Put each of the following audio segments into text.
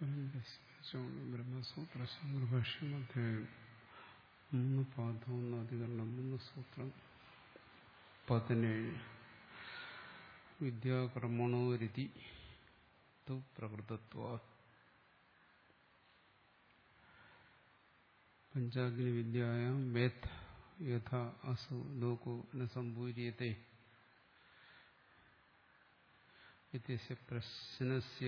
ബ്രഹ്മസൂത്ര സംഗ്രഭാഷ്യം അധ്യായം മൂന്ന് പാദം ഒന്ന് അധികരണം മൂന്ന് സൂത്രം പതിനേഴ് വിദ്യാകർമ്മണോരിതി തു പ്രകൃതത്വ പഞ്ചാഗ്നി വിദ്യായാം വേദ് യഥാ അസു ലോകോ ന സംഭൂര്യത്തെ ഇത്യസ്യ പ്രശ്നസ്യ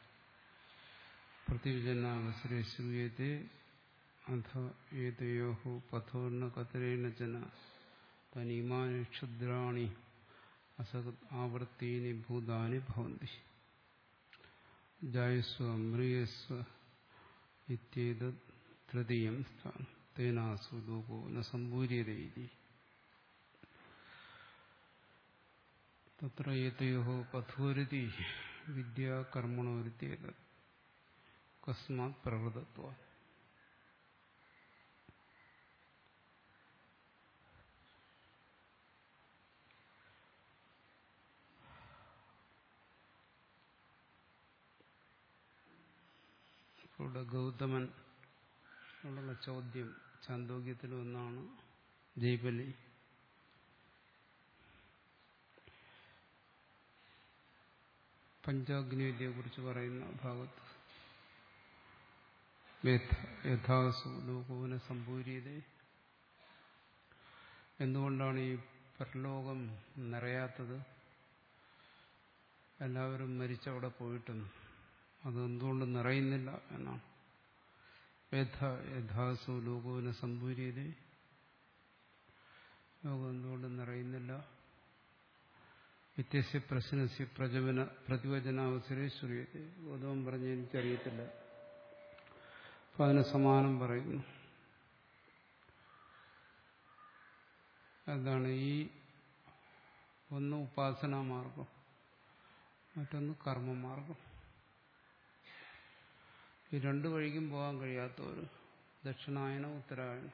പ്രതിവചനാവസരെ ശ്രൂയത്തെ അഥ ഏതയോ പഥോർണ കതരേണ ജന തനിമാനി ക്ഷുദ്രാണി അസകത് ആവർത്തീനി ഭൂതാനി ഭവന്തി ജായസ്വ മ്രിയസ്വ ഇത്യേതത് തൃതീയം സ്ഥാനം തേനാസു ലോകോ ന സംഭൂര്യതയിതി തത്ര ഏതയോ പഥോരിതി വിദ്യാകർമ്മണോരിത്യേതത് കസ്മാത് പ്രകൃതത്വ ഇവിടെ ഗൗതമൻ ഉള്ള ചോദ്യം ചാന്തോക്യത്തിൽ ഒന്നാണ് ജയ്ബലി പഞ്ചാഗ്നിവിദ്യയെ കുറിച്ച് പറയുന്ന ഭാഗത്ത് യഥാസു ലോകോന സംഭൂര്യത എന്തുകൊണ്ടാണ് ഈ പരലോകം നിറയാത്തത് എല്ലാവരും മരിച്ചവിടെ പോയിട്ടും അതെന്തുകൊണ്ട് നിറയുന്നില്ല എന്നാണ് യഥ യഥാസു ലോകോന സംഭൂര്യത ലോകം എന്തുകൊണ്ട് നിറയുന്നില്ല വ്യത്യസ്ത പ്രശ്നസ്യ പ്രജവന പ്രതിവചനാവസരെ ശ്രീയത്തെ ഗൗതമം പറഞ്ഞ് എനിക്കറിയത്തില്ല അപ്പൊ അതിന് സമാനം പറയുന്നു എന്താണ് ഈ ഒന്ന് ഉപാസനാമാർഗം മറ്റൊന്ന് കർമ്മമാർഗം ഈ രണ്ടു വഴിക്കും പോകാൻ കഴിയാത്തവർ ദക്ഷിണായനം ഉത്തരായണം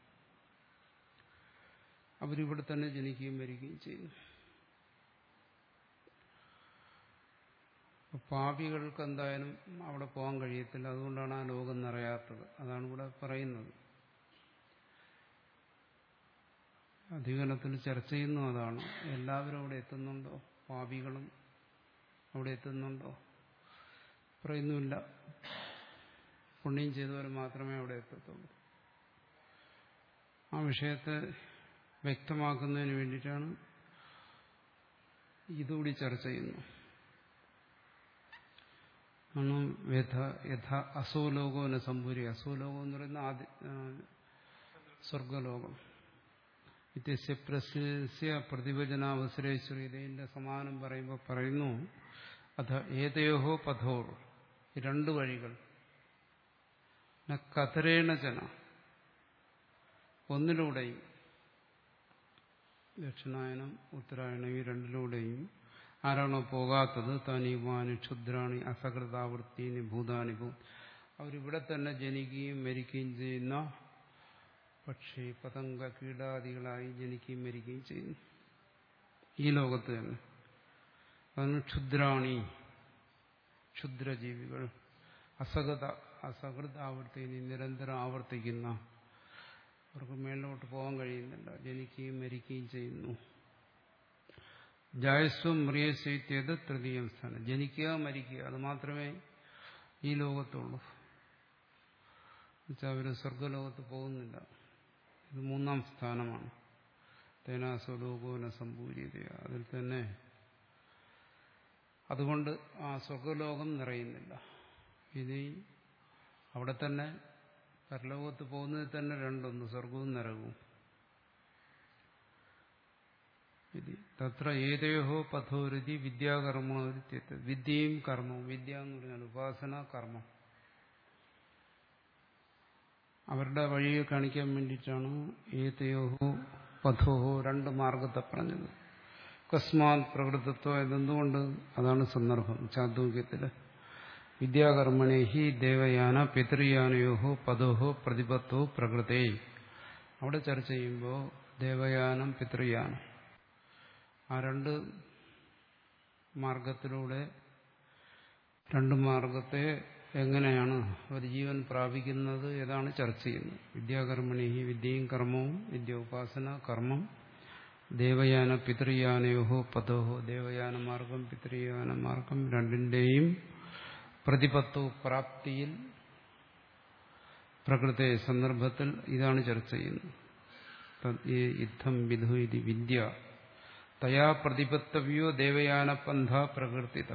അവരിവിടെ തന്നെ ജനിക്കുകയും മരിക്കുകയും ചെയ്യുന്നു പാപികൾക്ക് എന്തായാലും അവിടെ പോകാൻ കഴിയത്തില്ല അതുകൊണ്ടാണ് ആ ലോകം നിറയാത്തത് അതാണ് ഇവിടെ പറയുന്നത് അധികരണത്തിൽ ചർച്ച ചെയ്യുന്നു അതാണ് എല്ലാവരും അവിടെ എത്തുന്നുണ്ടോ പാപികളും അവിടെ എത്തുന്നുണ്ടോ പറയുന്നുമില്ല പുണ്യം ചെയ്തവർ മാത്രമേ അവിടെ എത്തത്തുള്ളൂ ആ വിഷയത്തെ വ്യക്തമാക്കുന്നതിന് വേണ്ടിയിട്ടാണ് ഇതുകൂടി ചർച്ച ചെയ്യുന്നു ആണ് യഥ യഥ അസോലോകോന സംഭൂരി അസോലോകം എന്ന് പറയുന്ന ആദ്യ സ്വർഗലോകം വ്യത്യസ്ത പ്രസ്യ പ്രതിവചനാവസരേശ്വരി ഇതിന്റെ സമാനം പറയുമ്പോൾ പറയുന്നു അഥ ഏതയോഹോ പഥോർ രണ്ട് വഴികൾ കഥരേണ ജന ഒന്നിലൂടെയും ദക്ഷിണായനം ഉത്തരായണം ഈ രണ്ടിലൂടെയും ആരാണോ പോകാത്തത് തനിമാനി ക്ഷുദ്രാണി അസകൃതാവൃത്തിനി ഭൂതാനി ഭൂ അവരിവിടെ തന്നെ ജനിക്കുകയും മരിക്കുകയും ചെയ്യുന്ന പക്ഷി പതംഗ കീടാദികളായി ജനിക്കുകയും മരിക്കുകയും ചെയ്യുന്നു ഈ ലോകത്ത് തന്നെ അതാണ് ക്ഷുദ്രാണി ക്ഷുദ്രജീവികൾ അസകത അസകൃത ആവർത്തിനി നിരന്തരം ആവർത്തിക്കുന്ന അവർക്ക് മേളിലോട്ട് പോകാൻ കഴിയുന്നില്ല ജനിക്കുകയും മരിക്കുകയും ചെയ്യുന്നു ജായസ്വം മ്രിയസ്വൈത്യത് തൃതീയം സ്ഥാനം ജനിക്കുക മരിക്കുക അത് മാത്രമേ ഈ ലോകത്തുള്ളൂ എന്നുവെച്ചാൽ അവർ സ്വർഗലോകത്ത് പോകുന്നില്ല ഇത് മൂന്നാം സ്ഥാനമാണ് തേനാസ്വലോകോന സംഭൂര്യത അതിൽ തന്നെ അതുകൊണ്ട് ആ സ്വർഗലോകം നിറയുന്നില്ല ഇനി അവിടെ തന്നെ പരലോകത്ത് പോകുന്നതിൽ തന്നെ രണ്ടൊന്ന് സ്വർഗവും നരകവും തത്ര ഏതയോ പഥോരുതി വിദ്യാകർമ്മോരുത്യത്ത് വിദ്യയും കർമ്മവും വിദ്യ എന്ന് പറഞ്ഞാൽ ഉപാസന കർമ്മം അവരുടെ വഴിയെ കാണിക്കാൻ വേണ്ടിയിട്ടാണ് ഏതയോഹോ പഥോഹോ രണ്ട് മാർഗത്തെ പറഞ്ഞത് കസ്മാത് പ്രകൃതത്വം ഇതെന്തുകൊണ്ട് അതാണ് സന്ദർഭം ചാന്തോക്യത്തില് വിദ്യാകർമ്മണേ ഹി ദേവയാന പിതൃയാനയോഹോ പദോഹോ പ്രതിപത്തോ പ്രകൃതേ അവിടെ ചർച്ച ചെയ്യുമ്പോൾ ദേവയാനം പിതൃയാനം ആ രണ്ട് മാർഗത്തിലൂടെ രണ്ട് മാർഗത്തെ എങ്ങനെയാണ് ഒരു ജീവൻ പ്രാപിക്കുന്നത് ഏതാണ് ചർച്ച ചെയ്യുന്നത് വിദ്യാകർമ്മണി വിദ്യയും കർമ്മവും വിദ്യ ഉപാസന കർമ്മം ദേവയാന പിതൃയാനയോഹോ പദോഹോ ദേവയാന മാർഗം പിതൃയാന മാർഗം രണ്ടിന്റെയും പ്രതിപത്തു പ്രാപ്തിയിൽ പ്രകൃതി സന്ദർഭത്തിൽ ഇതാണ് ചർച്ച ചെയ്യുന്നത് യുദ്ധം വിധു ഇത് വിദ്യ തയാ പ്രതിപത്തവ്യോ ദേവയാന പന്ഥ പ്രകൃതിത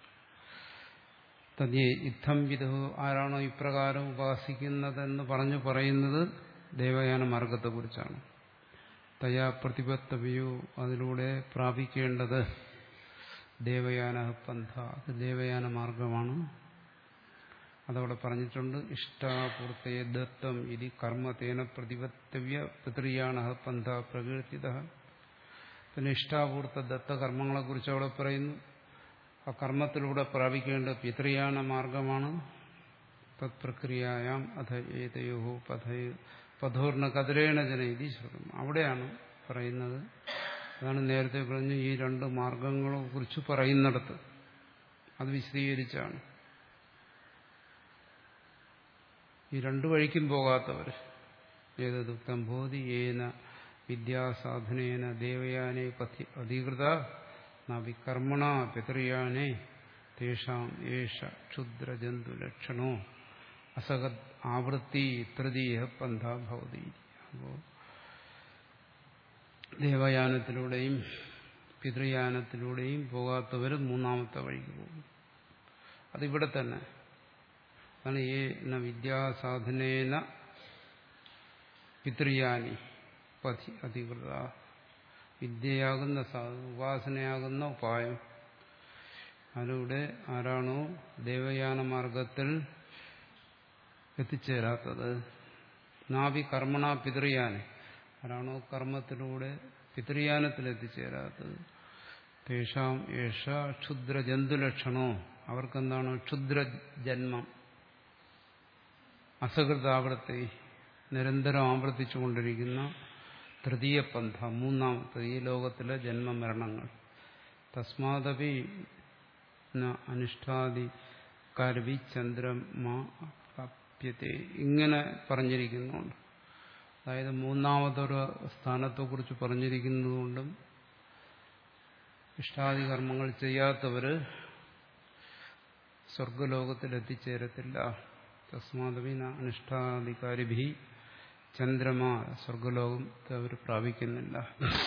തദ്യേ യുദ്ധം വിധു ആരാണോ ഇപ്രകാരം ഉപാസിക്കുന്നതെന്ന് പറഞ്ഞു പറയുന്നത് ദേവയാന മാർഗത്തെക്കുറിച്ചാണ് തയാ പ്രതിപത്തവ്യോ അതിലൂടെ പ്രാപിക്കേണ്ടത് ദേവയാന പന്ഥ അത് ദേവയാന മാർഗമാണ് അതവിടെ പറഞ്ഞിട്ടുണ്ട് ഇഷ്ടാപൂർത്തയെ ദത്തം ഇതി കർമ്മതേന പ്രതിപത്തവ്യ പിതൃയാണ പന്ഥ പ്രകീർത്തിത പിന്നെ ഇഷ്ടാപൂർത്ത ദത്തകർമ്മങ്ങളെക്കുറിച്ച് അവിടെ പറയുന്നു ആ കർമ്മത്തിലൂടെ പ്രാപിക്കേണ്ട പിതൃയാണ മാർഗമാണ് തത്പ്രക്രിയായാം അഥ ഏതയോ പഥ പഥോർണ കതിരേണ ജന ഇതി ശ്രുതം അവിടെയാണ് പറയുന്നത് അതാണ് നേരത്തെ പറഞ്ഞു ഈ രണ്ട് മാർഗങ്ങളെ കുറിച്ച് പറയുന്നിടത്ത് അത് വിശദീകരിച്ചാണ് ഈ രണ്ടു വഴിക്കും പോകാത്തവർ ഏത് ദുഃഖം ബോധി ഏന വിദ്യാസാധനേന ദേവയാനെ പഥി അധികൃത നവികർമ്മണ പിതൃയാനെ തേഷാം ഏഷ ക്ഷുദ്രജന്തുലക്ഷണോ അസഹത് ആവൃത്തി തൃതീയ പന്ഥ ഭവതി അപ്പോൾ ദേവയാനത്തിലൂടെയും പിതൃയാനത്തിലൂടെയും പോകാത്തവർ മൂന്നാമത്തെ വഴിക്ക് പോകും അതിവിടെ തന്നെ അതാണ് ഏ വിദ്യാസാധനേന പിതൃയാനി പതി അധികൃത വിദ്യയാകുന്ന ഉപാസനയാകുന്ന ഉപായം അതിലൂടെ ആരാണോ ദേവയാന മാർഗത്തിൽ എത്തിച്ചേരാത്തത് നാവി കർമ്മണ പിതൃയാനെ ആരാണോ കർമ്മത്തിലൂടെ പിതൃയാനത്തിൽ എത്തിച്ചേരാത്തത് തേഷാം ഏഷ ക്ഷുദ്രജന്തുലക്ഷണോ അവർക്കെന്താണ് ക്ഷുദ്രജന്മം അസകൃതാവൃത്തി നിരന്തരം ആവർത്തിച്ചുകൊണ്ടിരിക്കുന്ന തൃതീയ പന്ഥ മൂന്നാമത്തെ ഈ ലോകത്തിലെ ജന്മമരണങ്ങൾ തസ്മാദപി അനിഷ്ടാദി കരവി ചന്ദ്രമാപ്യത്തെ ഇങ്ങനെ പറഞ്ഞിരിക്കുന്നുണ്ട് അതായത് മൂന്നാമതൊരു സ്ഥാനത്തെക്കുറിച്ച് പറഞ്ഞിരിക്കുന്നതുകൊണ്ടും ഇഷ്ടാദി കർമ്മങ്ങൾ ചെയ്യാത്തവര് സ്വർഗലോകത്തിൽ എത്തിച്ചേരത്തില്ല തസ്മാദവിന അനിഷ്ടാധികാരിഭി ചന്ദ്രമ സ്വർഗലോകത്തെ അവർ പ്രാപിക്കുന്നില്ല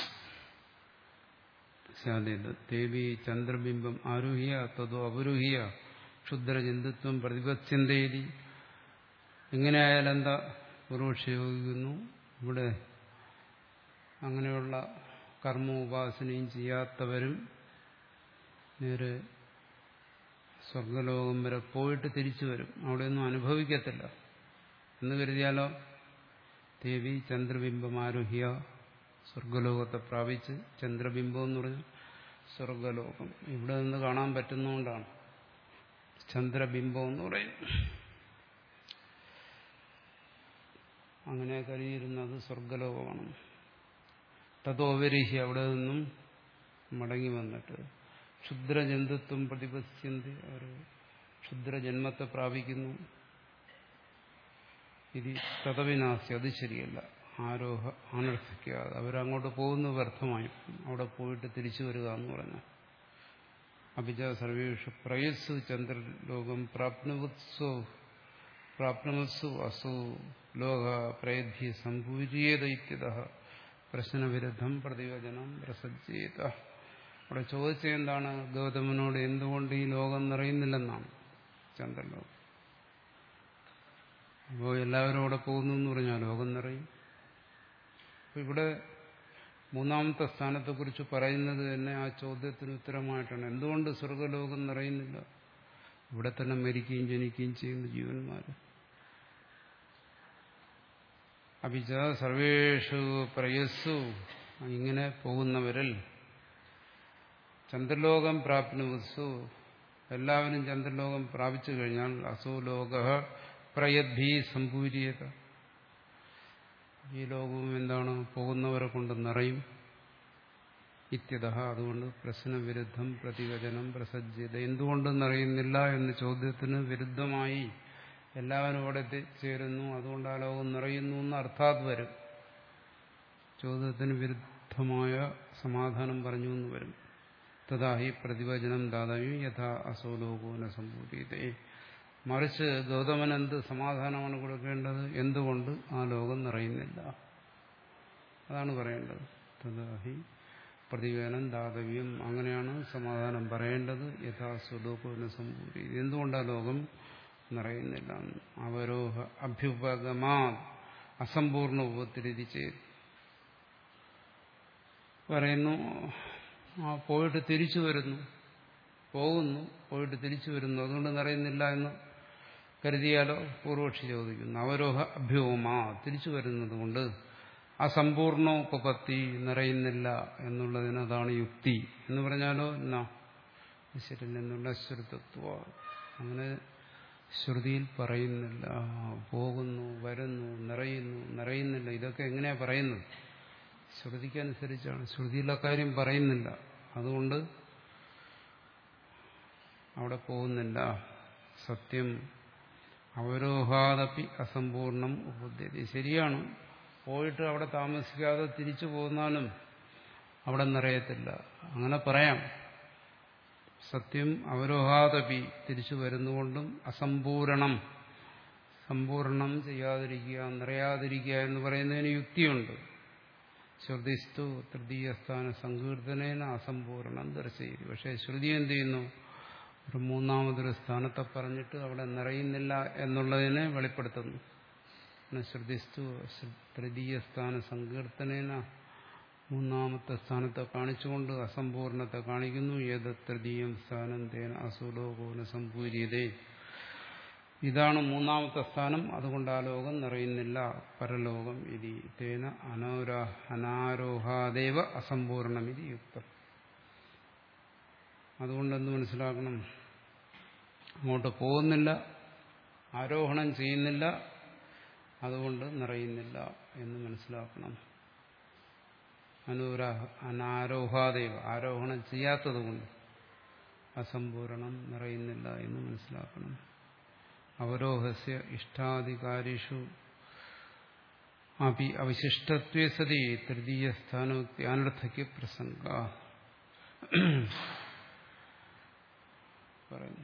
സാധ്യത ദേവി ചന്ദ്രബിംബം ആരോഹ്യ തതോ അപരോഹ്യ ക്ഷുദ്രചിന്തത്വം പ്രതിപത്യന്തേരി എങ്ങനെയായാലും എന്താ പൂർവക്ഷി യോഗിക്കുന്നു ഇവിടെ അങ്ങനെയുള്ള കർമ്മ ഉപാസനയും ചെയ്യാത്തവരും നേരെ സ്വർഗലോകം വരെ പോയിട്ട് തിരിച്ചു വരും അവിടെയൊന്നും അനുഭവിക്കത്തില്ല എന്ന് കരുതിയാലോ ദേവി ചന്ദ്രബിംബം ആരോഹ്യ സ്വർഗലോകത്തെ പ്രാപിച്ച് ചന്ദ്രബിംബം എന്ന് പറഞ്ഞാൽ സ്വർഗലോകം ഇവിടെ നിന്ന് കാണാൻ പറ്റുന്നതുകൊണ്ടാണ് ചന്ദ്രബിംബം എന്ന് പറയുന്നത് അങ്ങനെ കരുതിയിരുന്നത് സ്വർഗലോകമാണ് തതോപരിഹി അവിടെ നിന്നും മടങ്ങി വന്നിട്ട് ക്ഷുദ്രജന്തുത്വം പ്രതിപശ്യന്തി അവർ ക്ഷുദ്രജന്മത്തെ പ്രാപിക്കുന്നു ഇത് തതവിനാസി അത് ശരിയല്ല ആരോഹ അനർത്ഥിക്കാതെ അവരങ്ങോട്ട് പോകുന്ന വ്യർത്ഥമായി അവിടെ പോയിട്ട് തിരിച്ചു വരിക എന്ന് പറഞ്ഞു അഭിജ സർവേഷു പ്രയസ്സു ചന്ദ്രലോകം പ്രാപ്നുവത്സു പ്രാപ്നുവത്സു അസു ലോക പ്രയദ്ധി സംഭൂര്യേത പ്രശ്നവിരുദ്ധം പ്രതിവചനം പ്രസജ്ജേത അവിടെ ചോദിച്ചത് എന്താണ് ഗൗതമനോട് എന്തുകൊണ്ട് ഈ ലോകം നിറയുന്നില്ലെന്നാണ് ചന്ദ്രലോകം അപ്പോൾ എല്ലാവരും അവിടെ പോകുന്നു എന്ന് പറഞ്ഞാൽ ലോകം നിറയും അപ്പോൾ ഇവിടെ മൂന്നാമത്തെ സ്ഥാനത്തെക്കുറിച്ച് പറയുന്നത് തന്നെ ആ ചോദ്യത്തിന് ഉത്തരമായിട്ടാണ് എന്തുകൊണ്ട് സ്വർഗലോകം നിറയുന്നില്ല ഇവിടെ തന്നെ മരിക്കുകയും ജനിക്കുകയും ചെയ്യുന്ന ജീവന്മാർ അഭിജ സർവേഷു പ്രയസ്സു ഇങ്ങനെ പോകുന്നവരിൽ ചന്ദ്രലോകം പ്രാപ്നുവസ്സു എല്ലാവരും ചന്ദ്രലോകം പ്രാപിച്ചു കഴിഞ്ഞാൽ അസുലോക പ്രയദ്ഭി സംഭൂര്യത ഈ ലോകവും എന്താണ് പോകുന്നവരെ കൊണ്ട് നിറയും ഇത്യത അതുകൊണ്ട് പ്രശ്നവിരുദ്ധം പ്രതിവചനം പ്രസജ്യത എന്തുകൊണ്ടെന്നറിയുന്നില്ല എന്ന ചോദ്യത്തിന് വിരുദ്ധമായി എല്ലാവരും അവിടെ എത്തിച്ചേരുന്നു അതുകൊണ്ട് ആ ലോകം നിറയുന്നു എന്ന് അർത്ഥാത് വരും ചോദ്യത്തിന് വിരുദ്ധമായ സമാധാനം പറഞ്ഞു എന്ന് വരും തഥാഹി പ്രതിവചനം ദാതായും യഥാ അസോ ലോകോന സംഭൂതിയതേ മറിച്ച് ഗൗതമൻ എന്ത് സമാധാനമാണ് കൊടുക്കേണ്ടത് എന്തുകൊണ്ട് ആ ലോകം നിറയുന്നില്ല അതാണ് പറയേണ്ടത് തഥാഹി പ്രതിവേദനം ദാതവ്യം അങ്ങനെയാണ് സമാധാനം പറയേണ്ടത് യഥാ സ്വലോകോന സംഭൂതി എന്തുകൊണ്ടാ ലോകം നിറയുന്നില്ല അവരോഹ അഭ്യുപഗമാ അസമ്പൂർണ്ണ ഉപത്തിരിതി ചെയ്തു പറയുന്നു ആ പോയിട്ട് തിരിച്ചു വരുന്നു പോകുന്നു പോയിട്ട് തിരിച്ചു വരുന്നു അതുകൊണ്ട് നിറയുന്നില്ല എന്ന് കരുതിയാലോ പൂർവക്ഷി ചോദിക്കുന്നു അവരോഹ അഭ്യോമാ തിരിച്ചു വരുന്നത് കൊണ്ട് അസമ്പൂർണോപപത്തി നിറയുന്നില്ല എന്നുള്ളതിന് അതാണ് യുക്തി എന്ന് പറഞ്ഞാലോ എന്നാ ഈശ്വരൻ എന്നുള്ള ശ്രുതത്വ അങ്ങനെ ശ്രുതിയിൽ പറയുന്നില്ല പോകുന്നു വരുന്നു നിറയുന്നു നിറയുന്നില്ല ഇതൊക്കെ എങ്ങനെയാ പറയുന്നത് ശ്രുതിക്കനുസരിച്ചാണ് ശ്രുതിയിൽ അക്കാര്യം പറയുന്നില്ല അതുകൊണ്ട് അവിടെ പോകുന്നില്ല സത്യം അവരോഹാദപ്പി അസമ്പൂർണം ഉപദ്ധ്യതി ശരിയാണ് പോയിട്ട് അവിടെ താമസിക്കാതെ തിരിച്ചു പോന്നാലും അവിടെ നിറയത്തില്ല അങ്ങനെ പറയാം സത്യം അവരോഹാദപി തിരിച്ചു വരുന്നുകൊണ്ടും അസമ്പൂരണം സമ്പൂർണം ചെയ്യാതിരിക്കുക നിറയാതിരിക്കുക എന്ന് പറയുന്നതിന് യുക്തിയുണ്ട് ശ്രുതിസ്തു തൃതീയസ്ഥാന സങ്കീർത്തനേന അസമ്പൂർണം ദർശയിക്കും പക്ഷേ ശ്രുതി എന്ത് ചെയ്യുന്നു ഒരു മൂന്നാമതൊരു സ്ഥാനത്തെ പറഞ്ഞിട്ട് അവിടെ നിറയുന്നില്ല എന്നുള്ളതിനെ വെളിപ്പെടുത്തുന്നു ശ്രുതിസ്തു തൃതീയ സ്ഥാന സങ്കീർത്തനേന മൂന്നാമത്തെ സ്ഥാനത്തെ കാണിച്ചുകൊണ്ട് അസമ്പൂർണത്തെ കാണിക്കുന്നു ഏത് തൃതീയം സ്ഥാനം തേന അസുലോകോന സമ്പൂര്യതേ ഇതാണ് മൂന്നാമത്തെ സ്ഥാനം അതുകൊണ്ട് ആ ലോകം നിറയുന്നില്ല പരലോകം ഇതി തേന അനോരാ അനാരോഹാദേവ അസമ്പൂർണം ഇത് യുക്തം അതുകൊണ്ടെന്ന് മനസ്സിലാക്കണം അങ്ങോട്ട് പോകുന്നില്ല ആരോഹണം ചെയ്യുന്നില്ല അതുകൊണ്ട് നിറയുന്നില്ല എന്ന് മനസ്സിലാക്കണം അനുരാ അനാരോഹാദേവ ആരോഹണം ചെയ്യാത്തതുകൊണ്ട് അസമ്പൂരണം നിറയുന്നില്ല എന്ന് മനസ്സിലാക്കണം അവരോഹസ്യ ഇഷ്ടാധികാരിഷു അപി അവശിഷ്ടത്വേ സതി തൃതീയ സ്ഥാനോക്തി അനർത്ഥയ്ക്ക് പ്രസംഗ പറയുന്നു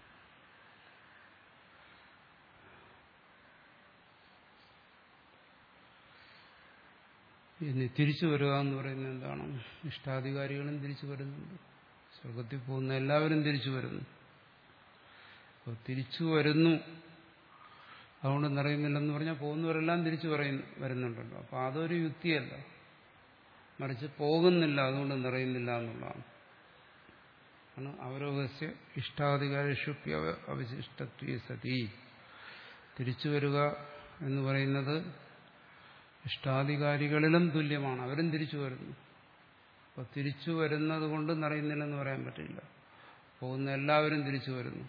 ഇനി തിരിച്ചു വരിക എന്ന് പറയുന്നത് എന്താണ് ഇഷ്ടാധികാരികളും തിരിച്ചു വരുന്നുണ്ട് സ്വർഗത്തിൽ പോകുന്ന എല്ലാവരും തിരിച്ചു വരുന്നു അപ്പോൾ തിരിച്ചു വരുന്നു അതുകൊണ്ട് നിറയുന്നില്ലെന്ന് പറഞ്ഞാൽ പോകുന്നവരെല്ലാം തിരിച്ചു പറയുന്നു വരുന്നുണ്ടല്ലോ അപ്പോൾ അതൊരു യുക്തിയല്ല മറിച്ച് പോകുന്നില്ല അതുകൊണ്ട് നിറയുന്നില്ല എന്നുള്ളതാണ് ആണ് അവരോഹസ്യ ഇഷ്ടാധികാരിഷുപ്യ അവശിഷ്ടത്വ സതി തിരിച്ചു വരിക എന്ന് പറയുന്നത് ഇഷ്ടാധികാരികളിലും തുല്യമാണ് അവരും തിരിച്ചു വരുന്നു അപ്പോൾ തിരിച്ചു വരുന്നത് കൊണ്ട് നിറയുന്നില്ലെന്ന് പറയാൻ പറ്റില്ല പോകുന്ന എല്ലാവരും തിരിച്ചു വരുന്നു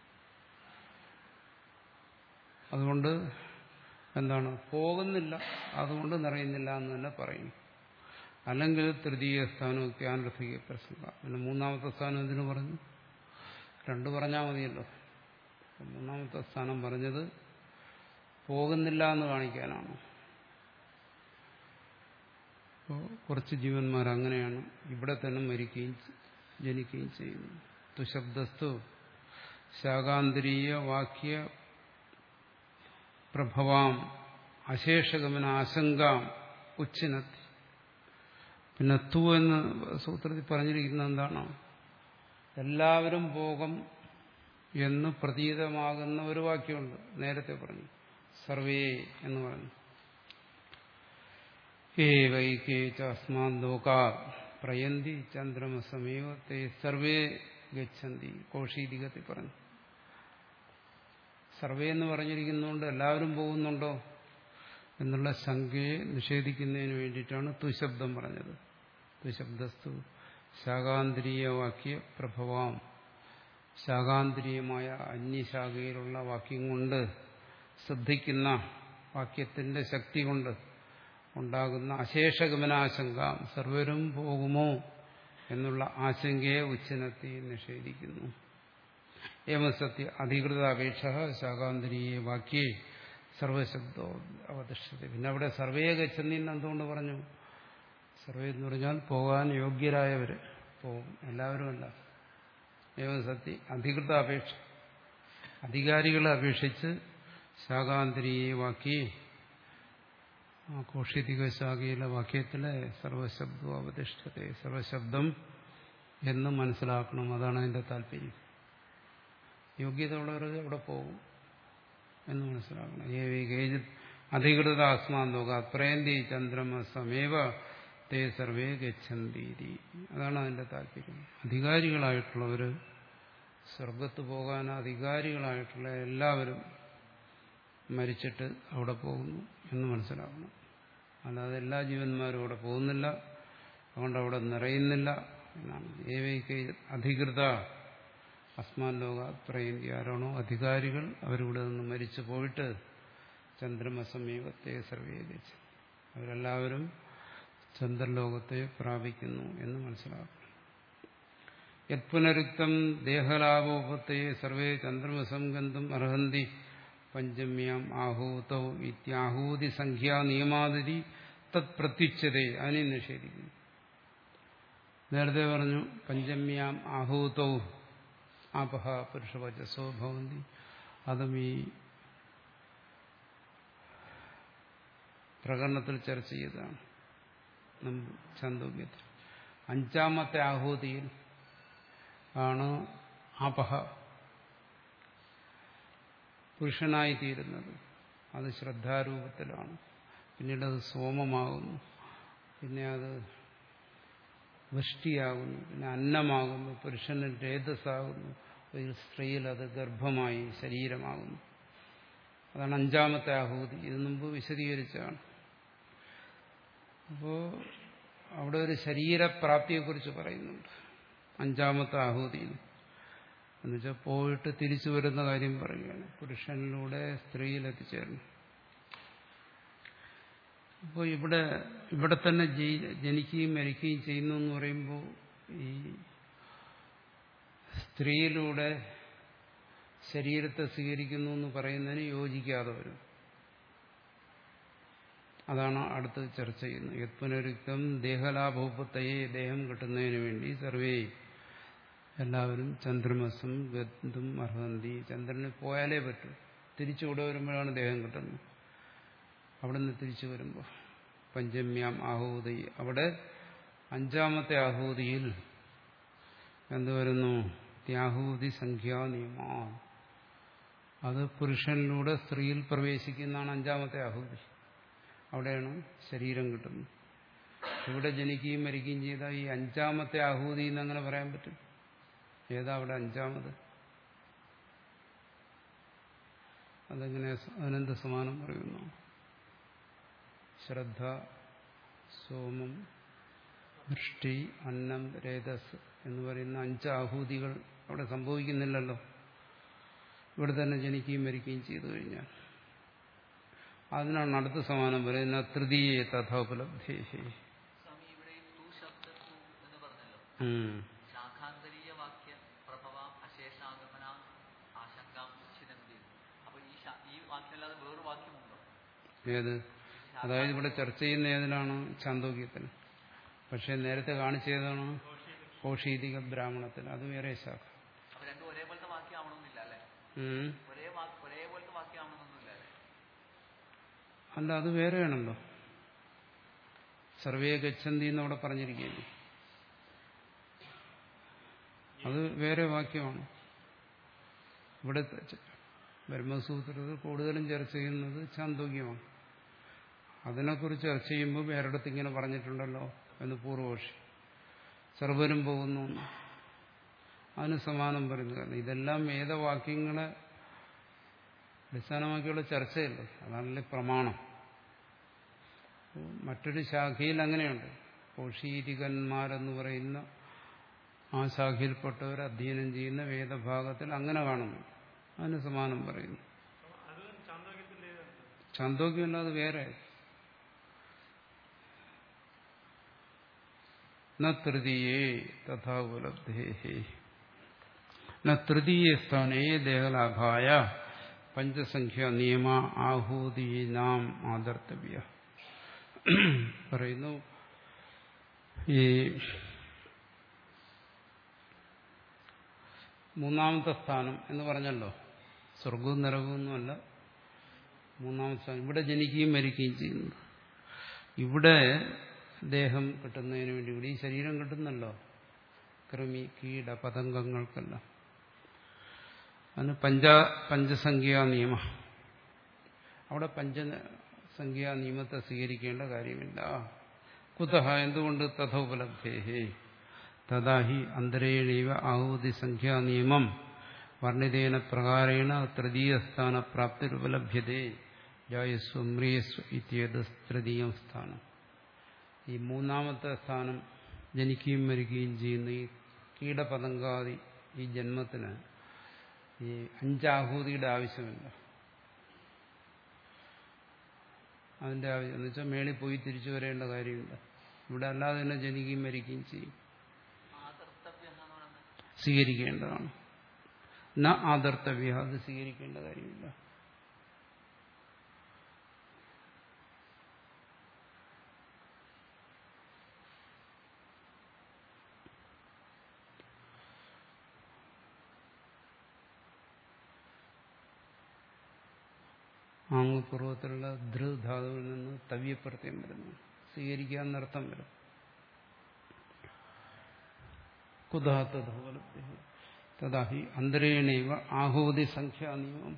അതുകൊണ്ട് എന്താണ് പോകുന്നില്ല അതുകൊണ്ട് നിറയുന്നില്ല എന്ന് തന്നെ പറയും അല്ലെങ്കിൽ തൃതീയ സ്ഥാനമൊക്കെ ആനർഥിക പ്രസംഗ പിന്നെ മൂന്നാമത്തെ സ്ഥാനം എന്തിനു പറഞ്ഞു രണ്ട് പറഞ്ഞാൽ മതിയല്ലോ മൂന്നാമത്തെ സ്ഥാനം പറഞ്ഞത് പോകുന്നില്ല എന്ന് കാണിക്കാനാണ് അപ്പോൾ കുറച്ച് ജീവന്മാർ അങ്ങനെയാണ് ഇവിടെ തന്നെ മരിക്കുകയും ജനിക്കുകയും ചെയ്യുന്നു തുശബ്ദസ്തു ശാകാന്തരീയ വാക്യ പ്രഭവാം അശേഷഗമന ആശങ്കാം ഉച്ചിനത്തി പിന്നെ തു എന്ന് സൂത്രത്തിൽ പറഞ്ഞിരിക്കുന്നത് എന്താണ് എല്ലാവരും പോകും എന്ന് പ്രതീതമാകുന്ന ഒരു വാക്യമുണ്ട് നേരത്തെ പറഞ്ഞു സർവേ എന്ന് പറഞ്ഞു ഏവൈകേ ചസ്മാൻ ലോകാ പ്രയന്തി ചന്ദ്രമസമീവത്തെ സർവേ ഗച്ഛന്തി കോഷീതികത്തിൽ പറഞ്ഞു സർവേ എന്ന് പറഞ്ഞിരിക്കുന്നതുകൊണ്ട് എല്ലാവരും പോകുന്നുണ്ടോ എന്നുള്ള ശങ്കയെ നിഷേധിക്കുന്നതിന് വേണ്ടിയിട്ടാണ് തുശബ്ദം പറഞ്ഞത് തുശബ്ദസ്തു ശാകാന്തരീയ വാക്യ പ്രഭവാം ശാകാന്തരീയമായ അന്യശാഖയിലുള്ള വാക്യം കൊണ്ട് ശ്രദ്ധിക്കുന്ന വാക്യത്തിന്റെ ശക്തി കൊണ്ട് ഉണ്ടാകുന്ന അശേഷഗമനാശങ്ക സർവരും പോകുമോ എന്നുള്ള ആശങ്കയെ ഉച്ചനത്തി നിഷേധിക്കുന്നു ഏമസത്യ അധികൃത അപേക്ഷ ശാകാന്തരീയ വാക്യേ സർവശബ്ദോ അവതിഷ്ഠത പിന്നെ അവിടെ സർവേ ഗച്ഛന്നി എന്ന് എന്തുകൊണ്ട് പറഞ്ഞു സർവേ എന്ന് പറഞ്ഞാൽ പോകാൻ യോഗ്യരായവർ പോകും എല്ലാവരുമല്ല ഏവസത്യ അധികൃത അപേക്ഷ അധികാരികളെ അപേക്ഷിച്ച് ശാകാന്തരീയ വാക്യേ ആ കോഷിതിക ശാഖയിലെ വാക്യത്തിലെ സർവശബ്ദം അവതിഷ്ഠത സർവശബ്ദം എന്ന് മനസ്സിലാക്കണം അതാണ് അതിന്റെ താല്പര്യം യോഗ്യത ഉള്ളവർ അവിടെ പോകും എന്ന് മനസ്സിലാക്കണം ഏവി അധികൃത ആസ്മാന്തോക പ്രയന്തി ചന്ദ്രമസമേവ തേ സർവേ ഗച്ഛന്തീതി അതാണ് അതിന്റെ താല്പര്യം അധികാരികളായിട്ടുള്ളവർ സ്വർഗത്ത് പോകാൻ അധികാരികളായിട്ടുള്ള എല്ലാവരും മരിച്ചിട്ട് അവിടെ പോകുന്നു എന്ന് മനസ്സിലാക്കണം അല്ലാതെ എല്ലാ ജീവന്മാരും അവിടെ പോകുന്നില്ല അതുകൊണ്ട് അവിടെ നിറയുന്നില്ല എന്നാണ് ഏവൈക്ക് അധികൃത അസ്മാൻ ലോക പ്രയന്തി ആരാണോ അധികാരികൾ അവരിവിടെ നിന്ന് മരിച്ചു പോയിട്ട് ചന്ദ്രമസമീപത്തെ സർവേദിച്ച് അവരെല്ലാവരും ചന്ദ്രലോകത്തെ പ്രാപിക്കുന്നു എന്ന് മനസ്സിലാക്കണം യത്പുനരുക്തം ദേഹലാഭോപത്തെ സർവേ ചന്ദ്രമസം ഗന്ധം അർഹന്തി പഞ്ചമ്യാം ആഹൂതൗ ഇത്യാഹൂതി സംഖ്യാ നിയമാതിരി തത് പ്രത്യുച്ഛതേ അതിനെ നിഷേധിക്കുന്നു നേരത്തെ പറഞ്ഞു പഞ്ചമ്യാം ആഹൂതൗ ആപഹ പുരുഷവചസോ ഭവന്തി അതും ഈ പ്രകടനത്തിൽ ചർച്ച ചെയ്തതാണ് ചാന്തോക്യത്തിൽ അഞ്ചാമത്തെ ആഹൂതിയിൽ ആണ് ആപഹ പുരുഷനായി തീരുന്നത് അത് ശ്രദ്ധാരൂപത്തിലാണ് പിന്നീട് അത് സോമമാകുന്നു പിന്നെ അത് വൃഷ്ടിയാകുന്നു പിന്നെ അന്നമാകുന്നു പുരുഷന് രേതസ്സാകുന്നു ഒരു സ്ത്രീയിൽ അത് ഗർഭമായി ശരീരമാകുന്നു അതാണ് അഞ്ചാമത്തെ ആഹൂതി ഇത് മുമ്പ് വിശദീകരിച്ചാണ് അപ്പോ അവിടെ ഒരു ശരീരപ്രാപ്തിയെക്കുറിച്ച് പറയുന്നുണ്ട് അഞ്ചാമത്തെ ആഹൂതിയിൽ എന്നുവെച്ചാൽ പോയിട്ട് തിരിച്ചു വരുന്ന കാര്യം പറയുകയാണ് പുരുഷനിലൂടെ സ്ത്രീയിൽ എത്തിച്ചേരണം അപ്പോൾ ഇവിടെ ഇവിടെ തന്നെ ജനിക്കുകയും മരിക്കുകയും ചെയ്യുന്നു എന്ന് പറയുമ്പോൾ ഈ സ്ത്രീയിലൂടെ ശരീരത്തെ സ്വീകരിക്കുന്നു എന്ന് പറയുന്നതിന് യോജിക്കാതെ വരും അതാണ് അടുത്ത് ചർച്ച ചെയ്യുന്നത് യത്പുനരുക്തം ദേഹലാഭോപത്തയെ ദേഹം കിട്ടുന്നതിന് വേണ്ടി സർവേ എല്ലാവരും ചന്ദ്രമസം ഗന്ധും അർഹന്തി ചന്ദ്രന് പോയാലേ പറ്റൂ തിരിച്ചുകൂടെ വരുമ്പോഴാണ് ദേഹം കിട്ടുന്നത് അവിടെ നിന്ന് തിരിച്ചു വരുമ്പോൾ പഞ്ചമ്യാം ആഹൂതി അവിടെ അഞ്ചാമത്തെ ആഹൂതിയിൽ എന്തുവരുന്നു ത്യാഹൂതി സംഖ്യാ നിയമ അത് പുരുഷനിലൂടെ സ്ത്രീയിൽ പ്രവേശിക്കുന്നതാണ് അഞ്ചാമത്തെ ആഹൂതി അവിടെയാണ് ശരീരം കിട്ടുന്നത് ഇവിടെ ജനിക്കുകയും മരിക്കുകയും ചെയ്ത ഈ അഞ്ചാമത്തെ ആഹൂതി എന്നങ്ങനെ പറയാൻ പറ്റും ഏതാ അവിടെ അഞ്ചാമത് അതെങ്ങനെ അതിനെന്ത് സമാനം പറയുന്നു ശ്രദ്ധ സോമം വൃഷ്ടി അന്നം രേതസ് എന്ന് പറയുന്ന അഞ്ച് ആഹൂതികൾ അവിടെ സംഭവിക്കുന്നില്ലല്ലോ ഇവിടെ തന്നെ ജനിക്കുകയും മരിക്കുകയും ചെയ്തു കഴിഞ്ഞാൽ അതിനാണ് അടുത്ത സമാനം പറയുന്നത് തൃതീയ തഥോപലബ്ധി സ്വാമി ഇവിടെ ഈ തു ശബ്ദ തു എന്ന് പറഞ്ഞല്ലോ ഉം. ശാഖാന്തരീയ വാക്യ പ്രഭവ അശേഷാഗമന ആശങ്കാം ചിരന്തി അപ്പൊ ഈ ശാ- ഈ വാക്യമല്ലാതെ വേറൊരു വാക്യമുണ്ടോ ഏത് അതായത് ഇവിടെ ചർച്ച ചെയ്യുന്ന ഏതിലാണ് ചാന്തോക്യത്തിന് പക്ഷെ നേരത്തെ കാണിച്ചതാണ് കൗഷീതിക ബ്രാഹ്മണത്തിൽ അത് വേറെ ശാഖ അപ്പൊ രണ്ടും ഒരേപോലത്തെ വാക്യം ആവണമെന്നില്ല അല്ലെ ഉം. ഒരേ വാക്ക് ഒരേപോലത്തെ വാക്യം ആവണമെന്നൊന്നുമില്ല അല്ലെ അല്ല അത് വേറെയാണല്ലോ സർവേ ഗച്ഛന്തി എന്ന് അവിടെ പറഞ്ഞിരിക്കുകയാണ് അത് വേറെ വാക്യമാണ് ഇവിടെ ച- ബ്രഹ്മസൂത്രത്തിൽ കൂടുതലും ചർച്ച ചെയ്യുന്നത് ചാന്തോക്യമാണ് അതിനെക്കുറിച്ച് ചർച്ച ചെയ്യുമ്പോൾ വേറെടുത്ത് ഇങ്ങനെ പറഞ്ഞിട്ടുണ്ടല്ലോ എന്ന് പൂർവപക്ഷി സർവരും പോകുന്നു എന്ന്. അതിന് സമാനം പറയുന്നു കാരണം ഇതെല്ലാം വേദവാക്യങ്ങളെ അടിസ്ഥാനമാക്കിയുള്ള ചർച്ചയല്ലേ അതാണല്ലേ പ്രമാണം മറ്റൊരു ശാഖയിൽ അങ്ങനെയുണ്ട് കൗഷീരികന്മാരെന്ന് പറയുന്ന ആ ശാഖയിൽപ്പെട്ടവർ അധ്യയനം ചെയ്യുന്ന വേദഭാഗത്തിൽ അങ്ങനെ കാണുന്നു അതിന് സമാനം പറയുന്നു ചാന്തോക്യമല്ല അത് വേറെ ന തൃതീയേ തഥാ ഉപലബ്ധേ ന തൃതീയ സ്ഥാനേ ദേഹലാഭായ പഞ്ചസംഖ്യ നിയമ ആഹൂതീനാം ആദർത്തവ്യ പറയുന്നു ഈ മൂന്നാമത്തെ സ്ഥാനം എന്ന് പറഞ്ഞല്ലോ സ്വർഗവും നരകവുമൊന്നുമല്ല മൂന്നാമത്തെ സ്ഥാനം ഇവിടെ ജനിക്കുകയും മരിക്കുകയും ചെയ്യുന്നു ഇവിടെ ദേഹം കിട്ടുന്നതിന് വേണ്ടി ഇവിടെ ഈ ശരീരം കിട്ടുന്നല്ലോ കൃമി കീട പതംഗങ്ങൾക്കെല്ലാം അതിന് പഞ്ച പഞ്ചസംഖ്യാ നിയമ അവിടെ പഞ്ചസംഖ്യാ നിയമത്തെ സ്വീകരിക്കേണ്ട കാര്യമില്ല കുതഹ എന്തുകൊണ്ട് തഥ ഉപലബ്ധേഹേ തഥാഹി അന്തരേണൈവ ആഹൂതി സംഖ്യാ നിയമം വർണ്ണിതേന പ്രകാരേണ തൃതീയസ്ഥാന പ്രാപ്തിരുപലഭ്യതേ ജായസ്വ മ്രിയസ്വ ഇത്യേത് തൃതീയം സ്ഥാനം ഈ മൂന്നാമത്തെ സ്ഥാനം ജനിക്കുകയും മരിക്കുകയും ചെയ്യുന്ന ഈ കീടപതങ്കാതി ഈ ജന്മത്തിന് ഈ അഞ്ചാഹൂതിയുടെ ആവശ്യമില്ല അതിന്റെ ആവശ്യം എന്ന് വെച്ചാൽ മേളിൽ പോയി തിരിച്ചു വരേണ്ട കാര്യമില്ല ഇവിടെ അല്ലാതെ തന്നെ ജനിക്കുകയും മരിക്കുകയും ചെയ്യും ആദർത്തവ്യ എന്ന് പറയുന്നത് സ്വീകരിക്കേണ്ടതാണ് ന ആദർത്തവ്യ അത് സ്വീകരിക്കേണ്ട കാര്യമില്ല ആങ് പൂർവ്വത്തിലുള്ള ധൃ ധാതുവിൽ നിന്ന് തവ്യപ്രത്യം വരുന്നു സ്വീകരിക്കുക എന്നർത്ഥം വരും കുതാത്തതുപലബ്ധി തഥാഹി അന്തരേണൈവ ആഹൂതി സംഖ്യാ നിയമം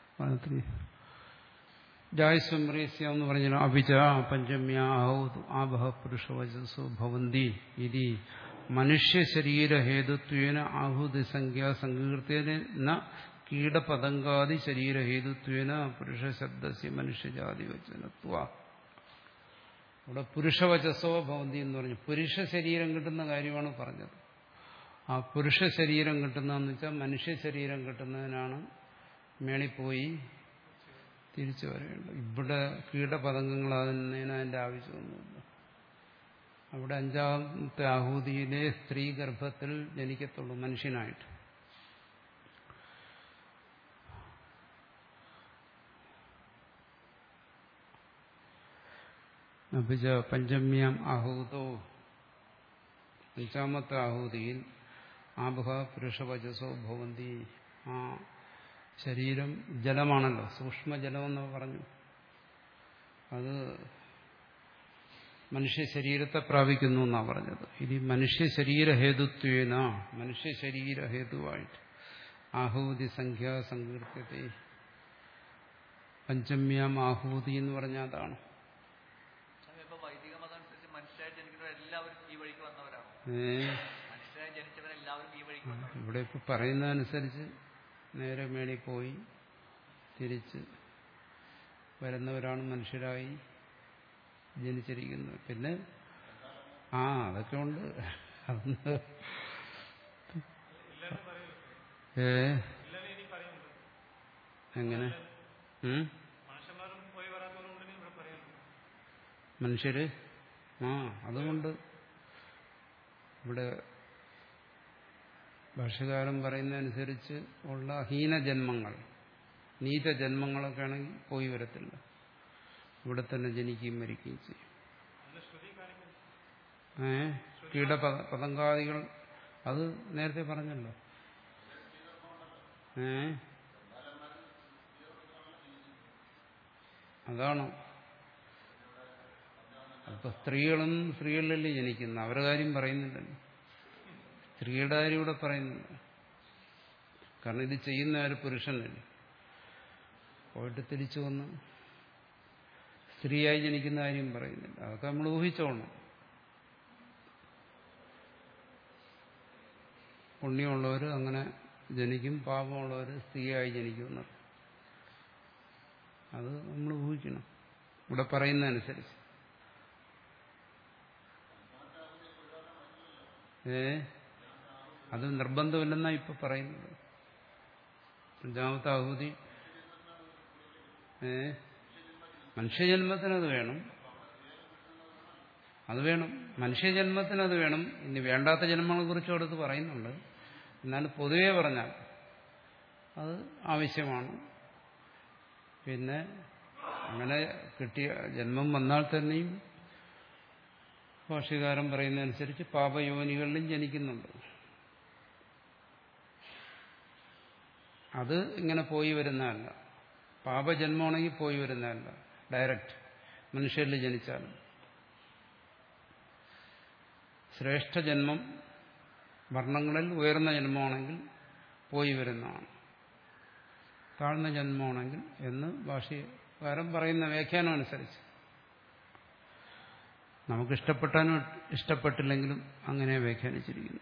ജായസ്വമ്രേസ്യ എന്ന് പറഞ്ഞാൽ അഭിച പഞ്ചമ്യ ആഹൂത് ആബഹ പുരുഷവചസോ ഭവന്തി ഇതി മനുഷ്യശരീരഹേതുത്വേന ആഹൂതി സംഖ്യ സങ്കീർത്തേന ന കീടപതങ്കാദി ശരീരഹേതുത്വേന പുരുഷശബ്ദസ്യ മനുഷ്യജാതി വചനത്വ ഇവിടെ പുരുഷവചസോ ഭവന്തി എന്ന് പറഞ്ഞു പുരുഷ ശരീരം കിട്ടുന്ന കാര്യമാണ് പറഞ്ഞത് ആ പുരുഷ ശരീരം കിട്ടുന്നതെന്ന് വെച്ചാൽ മനുഷ്യ ശരീരം കിട്ടുന്നതിനാണ് മേളിൽ പോയി തിരിച്ചു വരേണ്ടത് ഇവിടെ കീടപതംഗങ്ങളാകുന്നതിന് അതിന്റെ ആവശ്യമൊന്നുമില്ല അവിടെ അഞ്ചാമത്തെ ആഹൂതിയിലെ സ്ത്രീ ഗർഭത്തിൽ ജനിക്കത്തുള്ളൂ മനുഷ്യനായിട്ട് അഭിജ പഞ്ചമ്യാം ആഹൂതോ അഞ്ചാമത്തെ ആഹൂതിയിൽ ആബഹ പുരുഷവചസോ ഭവന്തി ആ ശരീരം ജലമാണല്ലോ സൂക്ഷ്മജലമെന്ന് പറഞ്ഞു അത് മനുഷ്യ ശരീരത്തെ പ്രാപിക്കുന്നു എന്നാണ് പറഞ്ഞത് ഇത് മനുഷ്യ ശരീരഹേതുത്വേന മനുഷ്യ ശരീരഹേതുവായിട്ട് ആഹൂതി സംഖ്യ സങ്കീർത്തത്തെ പഞ്ചമ്യാം ആഹൂതി എന്ന് പറഞ്ഞാൽ അതാണ് ഇപ്പൊ വൈദിക മതം അനുസരിച്ച് മനുഷ്യരായി ജനിക്കുന്നവർ എല്ലാവരും ഈ വഴിക്ക് വന്നവരാണ് ഏ മനുഷ്യരായി ജനിച്ചവരെല്ലാവരും ഈ വഴിക്ക് വന്നവരാണ് ഇവിടെ ഇപ്പൊ പറയുന്നതനുസരിച്ച് നേരെ മേളിൽ പോയി തിരിച്ച് വരുന്നവരാണ് മനുഷ്യരായി ജനിച്ചിരിക്കുന്നത് പിന്നെ ആ അതൊക്കെ ഉണ്ട് അതൊന്ന് ഏ എങ്ങനെ ഉം? മനുഷ്യര് ആ അതുകൊണ്ട് ഇവിടെ ഭാഷകാരൻ പറയുന്നതനുസരിച്ച് ഉള്ള ഹീനജന്മങ്ങൾ നീചജന്മങ്ങളൊക്കെ ആണെങ്കിൽ പോയി വരത്തില്ല ഇവിടെ തന്നെ ജനിക്കുകയും മരിക്കുകയും ചെയ്യും ഏ കീട പതങ്കാദികൾ അത് നേരത്തെ പറഞ്ഞല്ലോ ഏ അതാണ് അപ്പൊ സ്ത്രീകളും സ്ത്രീകളിലല്ലേ ജനിക്കുന്നത് അവരുടെ കാര്യം പറയുന്നില്ലല്ലോ സ്ത്രീയുടെ കാര്യം ഇവിടെ പറയുന്നില്ല കാരണം ഇത് ചെയ്യുന്ന ഒരു പുരുഷനല്ലേ പോയിട്ട് തിരിച്ചു വന്ന് സ്ത്രീയായി ജനിക്കുന്ന കാര്യം പറയുന്നില്ല അതൊക്കെ നമ്മൾ ഊഹിച്ചോണം പുണ്യമുള്ളവർ അങ്ങനെ ജനിക്കും പാപമുള്ളവർ സ്ത്രീയായി ജനിക്കും എന്നർത്ഥം അത് നമ്മൾ ഊഹിക്കണം ഇവിടെ പറയുന്നതനുസരിച്ച് ഏ അത് നിർബന്ധമില്ലെന്നാ ഇപ്പൊ പറയുന്നത് അഞ്ചാമത്തെ ആഹൂതി ഏ മനുഷ്യജന്മത്തിനത് വേണം അത് വേണം മനുഷ്യജന്മത്തിന് അത് വേണം ഇനി വേണ്ടാത്ത ജന്മങ്ങളെ കുറിച്ചും അടുത്ത് പറയുന്നുണ്ട് എന്നാലും പൊതുവേ പറഞ്ഞാൽ അത് ആവശ്യമാണ് പിന്നെ അങ്ങനെ കിട്ടിയ ജന്മം വന്നാൽ തന്നെയും ഭാഷ്യകാരൻ പറയുന്നതനുസരിച്ച് പാപയോനികളിലും ജനിക്കുന്നുണ്ട് അത് ഇങ്ങനെ പോയി വരുന്നതല്ല പാപജന്മമാണെങ്കിൽ പോയി വരുന്നതല്ല ഡയറക്റ്റ് മനുഷ്യരിൽ ജനിച്ചാലും ശ്രേഷ്ഠ ജന്മം വർണ്ണങ്ങളിൽ ഉയർന്ന ജന്മമാണെങ്കിൽ പോയി വരുന്നതാണ് താഴ്ന്ന ജന്മമാണെങ്കിൽ എന്ന് ഭാഷകാരൻ പറയുന്ന വ്യാഖ്യാനം അനുസരിച്ച് നമുക്ക് ഇഷ്ടപ്പെട്ടാലും ഇഷ്ടപ്പെട്ടില്ലെങ്കിലും അങ്ങനെ വ്യാഖ്യാനിച്ചിരിക്കുന്നു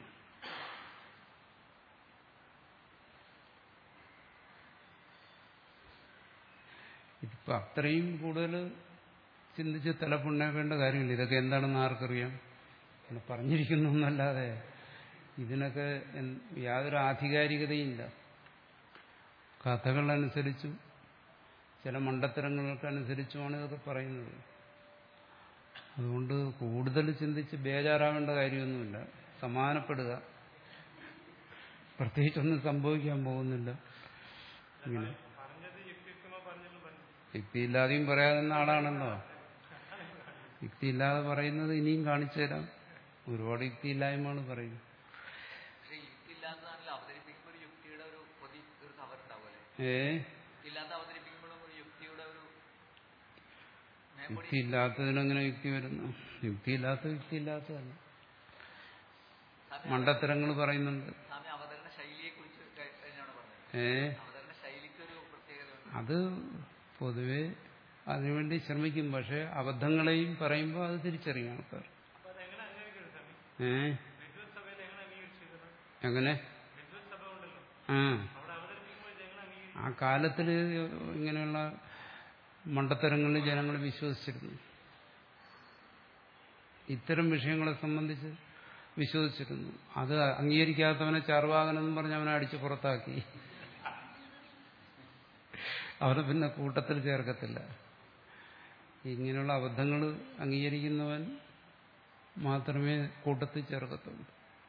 ഇതിപ്പോ അത്രയും കൂടുതൽ ചിന്തിച്ച് തലപ്പുണ്ണാക്കേണ്ട കാര്യമില്ല ഇതൊക്കെ എന്താണെന്ന് ആർക്കറിയാം അങ്ങനെ പറഞ്ഞിരിക്കുന്നു എന്നല്ലാതെ ഇതിനൊക്കെ എന്ത് യാതൊരു ആധികാരികതയില്ല കഥകളനുസരിച്ചും ചില മണ്ടത്തരങ്ങൾക്കനുസരിച്ചുമാണ് ഇതൊക്കെ പറയുന്നത് അതുകൊണ്ട് കൂടുതൽ ചിന്തിച്ച് ബേജാറാവേണ്ട കാര്യമൊന്നുമില്ല സമാനപ്പെടുക പ്രത്യേകിച്ചൊന്നും സംഭവിക്കാൻ പോകുന്നില്ല ഇങ്ങനെ യുക്തിയില്ലാതെയും പറയാവുന്ന ആളാണല്ലോ യുക്തിയില്ലാതെ പറയുന്നത് ഇനിയും കാണിച്ചു തരാം ഒരുപാട് യുക്തിയില്ലായ്മയാണ് പറയുന്നത് പക്ഷെ യുക്തി ഇല്ലാത്തതാണല്ലോ അവതരിപ്പിക്കുമ്പോൾ ഒരു യുക്തിയുടെ ഒരു പ്രതി ഒരു കവർ ഉണ്ടാവുമല്ലേ ഏ ഇല്ലാത്ത അവതരിപ്പിക്കുമ്പോഴും ഒരു യുക്തിയുടെ ഒരു മേമ്പൊടി യുക്തി ഇല്ലാത്തതിനെങ്ങനെ യുക്തി വരുന്നു യുക്തിയില്ലാത്ത യുക്തിയില്ലാത്തതല്ല സ്വാമി മണ്ടത്തരങ്ങൾ പറയുന്നുണ്ട് സ്വാമി അവതരണ ശൈലിയെ കുറിച്ച് കഴിഞ്ഞാണ് പറഞ്ഞത് ഏ അവതരണ ശൈലിക്ക് ഒരു പ്രത്യേകതയുണ്ട് അത് പൊതുവെ അതിനുവേണ്ടി ശ്രമിക്കും പക്ഷെ അബദ്ധങ്ങളെയും പറയുമ്പോൾ അത് തിരിച്ചറിയും ആൾക്കാർ ഏ എങ്ങനെ ആ ആ കാലത്തിൽ ഇങ്ങനെയുള്ള മണ്ടത്തരങ്ങളിൽ ജനങ്ങൾ വിശ്വസിച്ചിരുന്നു ഇത്തരം വിഷയങ്ങളെ സംബന്ധിച്ച് വിശ്വസിച്ചിരുന്നു അത് അംഗീകരിക്കാത്തവനെ ചാർവാകനെന്നും പറഞ്ഞ് അവനെ അടിച്ച് പുറത്താക്കി അവനെ പിന്നെ കൂട്ടത്തിൽ ചേർക്കത്തില്ല ഇങ്ങനെയുള്ള അബദ്ധങ്ങൾ അംഗീകരിക്കുന്നവൻ മാത്രമേ കൂട്ടത്തിൽ ചേർക്കത്തുള്ളൂ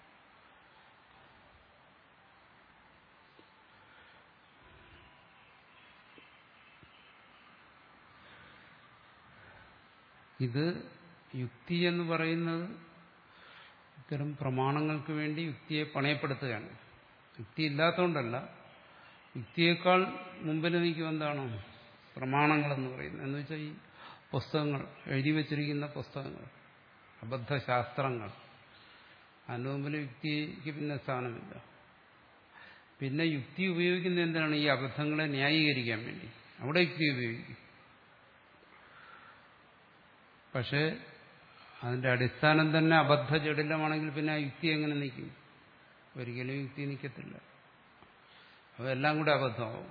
ഇത് യുക്തി എന്ന് പറയുന്നത് ഇത്തരം പ്രമാണങ്ങൾക്ക് വേണ്ടി യുക്തിയെ പണയപ്പെടുത്തുകയാണ് യുക്തി ഇല്ലാത്തതുകൊണ്ടല്ല യുക്തിയേക്കാൾ മുമ്പിൽ നിൽക്കും എന്താണ് പ്രമാണങ്ങളെന്ന് പറയുന്നത് എന്ന് വെച്ചാൽ ഈ പുസ്തകങ്ങൾ എഴുതി വച്ചിരിക്കുന്ന പുസ്തകങ്ങൾ അബദ്ധശാസ്ത്രങ്ങൾ അതിന് മുമ്പിൽ യുക്തിക്ക് പിന്നെ സ്ഥാനമില്ല പിന്നെ യുക്തി ഉപയോഗിക്കുന്ന എന്തിനാണ് ഈ അബദ്ധങ്ങളെ ന്യായീകരിക്കാൻ വേണ്ടി അവിടെ യുക്തി ഉപയോഗിക്കും പക്ഷേ അതിന്റെ അടിസ്ഥാനം തന്നെ അബദ്ധ ജടിലമാണെങ്കിൽ പിന്നെ ആ യുക്തി എങ്ങനെ നിൽക്കും ഒരിക്കലും യുക്തി നിൽക്കത്തില്ല അതെല്ലാം കൂടെ അബദ്ധമാവും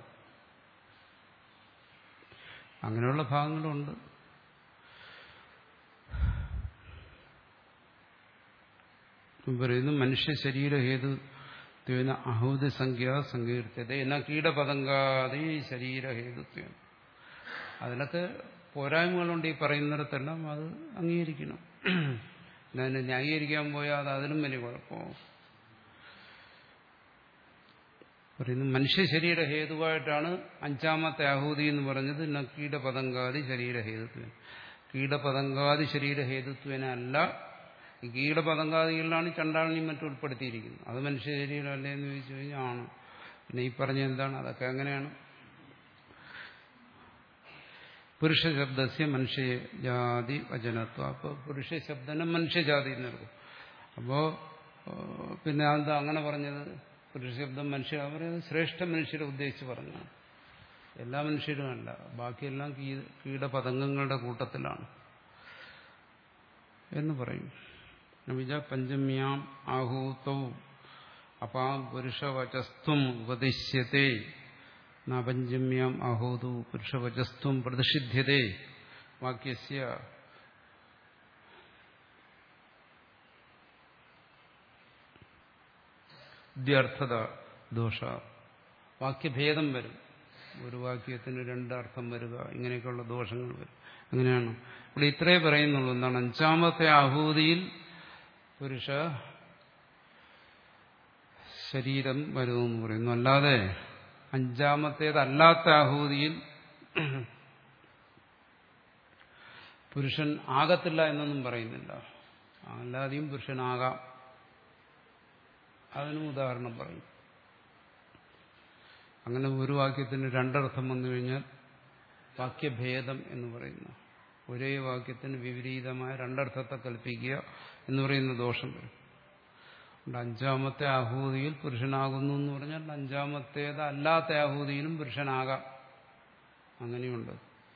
അങ്ങനെയുള്ള ഭാഗങ്ങളുണ്ട് പറയുന്നു മനുഷ്യ ശരീര ഹേതു ത്വേന അഹൂതി സംഖ്യ സങ്കീർത്യത എന്ന കീടപതങ്കാതി ശരീരഹേതുത്വം അതിനൊക്കെ പോരായ്മകളുണ്ട് ഈ പറയുന്നിടത്തെല്ലാം അത് അംഗീകരിക്കണം അതിനെ ന്യായീകരിക്കാൻ പോയാൽ അത് അതിലും വലിയ കുഴപ്പമാവും പറയുന്നു മനുഷ്യ ശരീര ഹേതുവായിട്ടാണ് അഞ്ചാമത്തെ ആഹൂതി എന്ന് പറഞ്ഞത് ന കീടപതങ്കാതി ശരീരഹേതുത്വം കീടപതങ്കാതി ശരീരഹേതുത്വനല്ല ഈ കീടപതങ്കാദികളിലാണ് ചണ്ടാളിനെയും മറ്റും ഉൾപ്പെടുത്തിയിരിക്കുന്നത് അത് മനുഷ്യ ശരീരം അല്ലേ എന്ന് ചോദിച്ചു കഴിഞ്ഞാൽ ആണ് പിന്നെ ഈ പറഞ്ഞ എന്താണ് അതൊക്കെ അങ്ങനെയാണ് പുരുഷ ശബ്ദസ്യ മനുഷ്യജാതി വചനത്വം അപ്പോൾ പുരുഷ ശബ്ദനം മനുഷ്യജാതി എന്നെടുക്കും അപ്പോൾ പിന്നെ അതെന്താ അങ്ങനെ പറഞ്ഞത് പുരുഷ ശബ്ദം മനുഷ്യ അവരത് ശ്രേഷ്ഠ മനുഷ്യരെ ഉദ്ദേശിച്ച് പറഞ്ഞു എല്ലാ മനുഷ്യരും അല്ല ബാക്കിയെല്ലാം കീ- കീടപതംഗങ്ങളുടെ കൂട്ടത്തിലാണ് എന്ന് പറയും നവിജ പഞ്ചമ്യാം ആഹൂതൗ അപാം പുരുഷവചസ്ത്വം ഉപദിശ്യത്തെ ന പഞ്ചമ്യാം ആഹൂതു പുരുഷവചസ്ത്വം പ്രതിഷിധ്യത്തെ വാക്യസ്യ വ്യർത്ഥത ദോഷ വാക്യഭേദം വരും ഒരു വാക്യത്തിന് രണ്ടർത്ഥം വരിക ഇങ്ങനെയൊക്കെയുള്ള ദോഷങ്ങൾ വരും അങ്ങനെയാണ് ഇവിടെ ഇത്രേ പറയുന്നുള്ളൂ എന്താണ് അഞ്ചാമത്തെ ആഹൂതിയിൽ പുരുഷ ശരീരം വരുമെന്ന് പറയുന്നു അല്ലാതെ അഞ്ചാമത്തേതല്ലാത്ത ആഹൂതിയിൽ പുരുഷൻ ആകത്തില്ല എന്നൊന്നും പറയുന്നില്ല അല്ലാതെയും പുരുഷനാകാം അതിനും ഉദാഹരണം പറയും അങ്ങനെ ഒരു വാക്യത്തിന് രണ്ടർത്ഥം വന്നു കഴിഞ്ഞാൽ വാക്യഭേദം എന്ന് പറയുന്നു ഒരേ വാക്യത്തിന് വിപരീതമായ രണ്ടർത്ഥത്തെ കൽപ്പിക്കുക എന്ന് പറയുന്ന ദോഷം വരും അതുകൊണ്ട് അഞ്ചാമത്തെ ആഹൂതിയിൽ പുരുഷനാകുന്നു എന്ന് പറഞ്ഞാൽ അഞ്ചാമത്തേത് അല്ലാത്ത ആഹൂതിയിലും പുരുഷനാകാം അങ്ങനെയുണ്ട്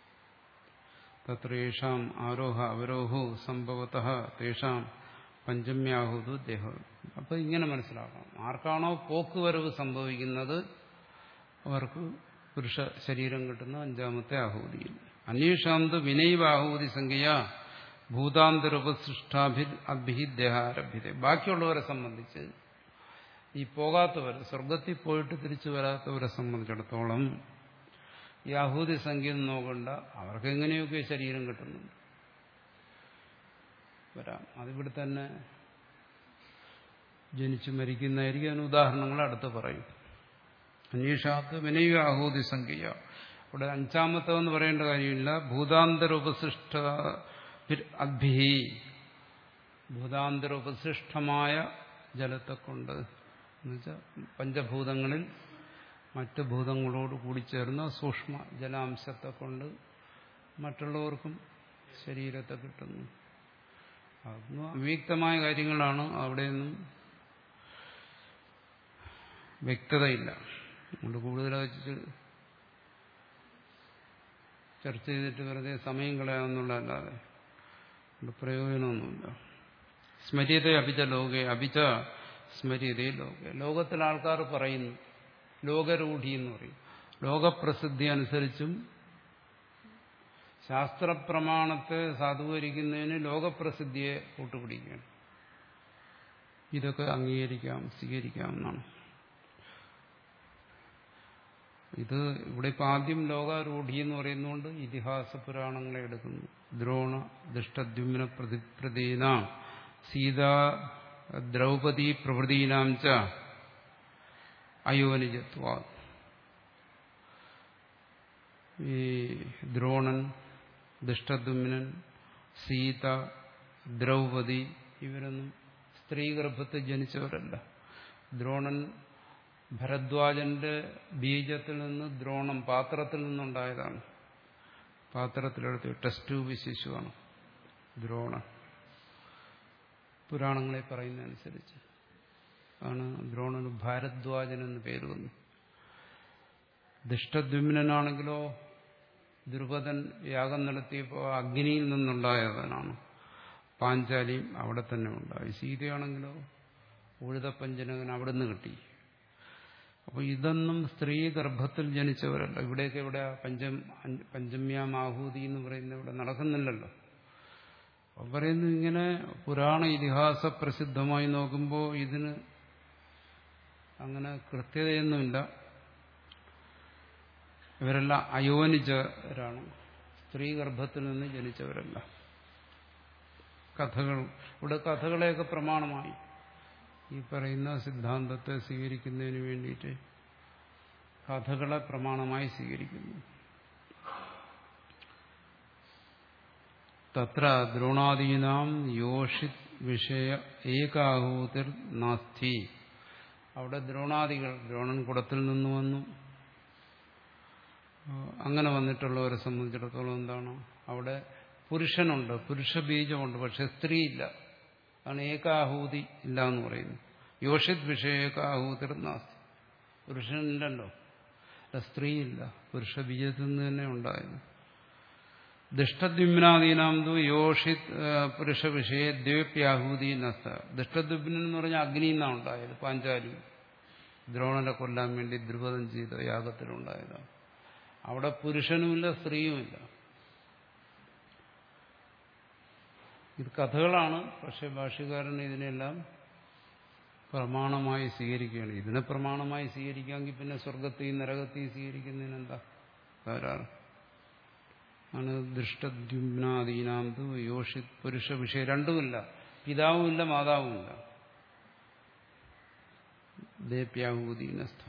തത്രേഷാം ആരോഹ അവരോഹോ സംഭവത തേഷാം പഞ്ചമ്യാഹുതു ദേഹ അപ്പൊ ഇങ്ങനെ മനസ്സിലാക്കണം ആർക്കാണോ പോക്കുവരവ് സംഭവിക്കുന്നത് അവർക്ക് പുരുഷ ശരീരം കിട്ടുന്ന അഞ്ചാമത്തെ ആഹൂതിയിൽ അന്വേഷാന്ത് വിനൈവാഹൂതി സംഖ്യ ഭൂതാന്തരോപസൃഷ്ടാഭി അഭിദേഹാരഭ്യത ബാക്കിയുള്ളവരെ സംബന്ധിച്ച് ഈ പോകാത്തവർ സ്വർഗത്തിൽ പോയിട്ട് തിരിച്ചു വരാത്തവരെ സംബന്ധിച്ചിടത്തോളം ഈ ആഹൂതി സംഖ്യ നോക്കണ്ട അവർക്ക് എങ്ങനെയൊക്കെ ശരീരം കിട്ടുന്നുണ്ട് വരാം അതിവിടെ തന്നെ ജനിച്ചു മരിക്കുന്നതായിരിക്കും അതിന് ഉദാഹരണങ്ങൾ അടുത്ത് പറയും അന്വേഷാത്ത് വിനയ ആഹൂതി സംഖ്യ ഇവിടെ അഞ്ചാമത്തെന്ന് പറയേണ്ട കാര്യമില്ല ഭൂതാന്തരോപസൃഷ്ട അദ്ഭിഹി ഭൂതാന്തരോപസൃഷ്ടമായ ജലത്തെ കൊണ്ട് എന്നുവെച്ചാൽ പഞ്ചഭൂതങ്ങളിൽ മറ്റ് ഭൂതങ്ങളോട് കൂടിച്ചേർന്ന സൂക്ഷ്മ ജലാംശത്തെ കൊണ്ട് മറ്റുള്ളവർക്കും ശരീരത്തെ കിട്ടുന്നു അതൊന്നും അവ്യക്തമായ കാര്യങ്ങളാണ് അവിടെയൊന്നും വ്യക്തതയില്ല അതുകൊണ്ട് കൂടുതലായിട്ട് ചർച്ച ചെയ്തിട്ട് വെറുതെ സമയം കളയാമെന്നുള്ളതല്ലാതെ അതുകൊണ്ട് പ്രയോജനമൊന്നുമില്ല സ്മര്യത അഭിച്ച ലോകെ അഭിച്ച സ്മര്യതേ ലോകെ ലോകത്തിലെ ആൾക്കാർ പറയുന്നു ലോകരൂഢി എന്ന് പറയും ലോകപ്രസിദ്ധി അനുസരിച്ചും ശാസ്ത്രപ്രമാണത്തെ സാധൂകരിക്കുന്നതിന് ലോകപ്രസിദ്ധിയെ കൂട്ടുപിടിക്കുകയാണ് ഇതൊക്കെ അംഗീകരിക്കാം സ്വീകരിക്കാം എന്നാണ് ഇത് ഇവിടെ ഇപ്പം ആദ്യം ലോകാരൂഢി എന്ന് പറയുന്നതുകൊണ്ട് ഇതിഹാസ പുരാണങ്ങളെ എടുക്കുന്നു ദ്രോണ ദുഷ്ടദ്യുമ്ന പ്രതിപ്രതീന സീത ദ്രൗപദി പ്രഭൃതീനാം ച അയോനിജത്വ ഈ ദ്രോണൻ ദുഷ്ടദ്യുമ്നൻ സീത ദ്രൗപദി ഇവരൊന്നും സ്ത്രീഗർഭത്തിൽ ജനിച്ചവരല്ല ദ്രോണൻ ഭരദ്വാജന്റെ ബീജത്തിൽ നിന്ന് ദ്രോണം പാത്രത്തിൽ നിന്നുണ്ടായതാണ് പാത്രത്തിലെടുത്ത് ടെസ്റ്റ് ട്യൂബ് ശിശുവാണ് ദ്രോണൻ പുരാണങ്ങളെ പറയുന്നതനുസരിച്ച് ആണ് ദ്രോണന് ഭാരദ്വാജൻ എന്ന് പേര് വന്നു ദുഷ്ടദ്യുമ്നാണെങ്കിലോ ദ്രുപദൻ യാഗം നടത്തിയപ്പോൾ അഗ്നിയിൽ നിന്നുണ്ടായവനാണ് പാഞ്ചാലിയും അവിടെ തന്നെ ഉണ്ടായി സീതയാണെങ്കിലോ ഉഴുതപ്പഞ്ചനകൻ അവിടെ നിന്ന് കിട്ടി അപ്പോൾ ഇതൊന്നും സ്ത്രീ ഗർഭത്തിൽ ജനിച്ചവരല്ല ഇവിടെയൊക്കെ ഇവിടെ പഞ്ചം പഞ്ചമ്യാം ആഹൂതി എന്ന് പറയുന്നത് ഇവിടെ നടക്കുന്നില്ലല്ലോ അപ്പം പറയുന്നു ഇങ്ങനെ പുരാണ ഇതിഹാസ പ്രസിദ്ധമായി നോക്കുമ്പോൾ ഇതിന് അങ്ങനെ കൃത്യതയൊന്നുമില്ല ഇവരെല്ലാം അയോനിജരാണ് സ്ത്രീ ഗർഭത്തിൽ നിന്ന് ജനിച്ചവരല്ല കഥകൾ ഇവിടെ കഥകളെയൊക്കെ പ്രമാണമായി ഈ പറയുന്ന സിദ്ധാന്തത്തെ സ്വീകരിക്കുന്നതിന് വേണ്ടിയിട്ട് കഥകളെ പ്രമാണമായി സ്വീകരിക്കുന്നു തത്ര ദ്രോണാദീനാം യോഷിത് വിഷയ ഏകാഹൂതിർ നാസ്തി അവിടെ ദ്രോണാദികൾ ദ്രോണൻ കുടത്തിൽ നിന്ന് വന്നു അങ്ങനെ വന്നിട്ടുള്ളവരെ സംബന്ധിച്ചിടത്തോളം എന്താണ് അവിടെ പുരുഷനുണ്ട് പുരുഷ ബീജമുണ്ട് പക്ഷെ സ്ത്രീയില്ല അതാണ് ഏകാഹൂതി ഇല്ല എന്ന് പറയുന്നു യോഷിത് വിഷയ ഏകാഹൂതിർ നാസ്തി പുരുഷനില്ലല്ലോ സ്ത്രീയില്ല പുരുഷ ബീജത്തിൽ നിന്ന് തന്നെ ഉണ്ടായത് ദുഷ്ടദ്യുമ്നാദീനാന്തു യോഷിത് പുരുഷ വിഷയ ദ്വീപ്യാഹൂതി നസ്ത ദുഷ്ടദ്യുമ്നൻ എന്ന് പറഞ്ഞാൽ അഗ്നി എന്നാണ് ഉണ്ടായത് പാഞ്ചാലി ദ്രോണനെ കൊല്ലാൻ വേണ്ടി ദ്രുപദം ചെയ്ത യാഗത്തിലുണ്ടായതാണ് അവിടെ പുരുഷനുമില്ല സ്ത്രീയുമില്ല ഇത് കഥകളാണ് പക്ഷെ ഭാഷ്യകാരൻ ഇതിനെല്ലാം പ്രമാണമായി സ്വീകരിക്കുകയാണ് ഇതിനെ പ്രമാണമായി സ്വീകരിക്കാമെങ്കിൽ പിന്നെ സ്വർഗത്തെയും നരകത്തെയും സ്വീകരിക്കുന്നതിന് എന്താ തകരാറ് ആണ് ദൃഷ്ടദ്യുമ്നാദീനാന്തു യോഷിത് പുരുഷ വിഷയം രണ്ടുമില്ല പിതാവുമില്ല മാതാവുമില്ല ദേപ്യാഹൂതീനസ്ഥ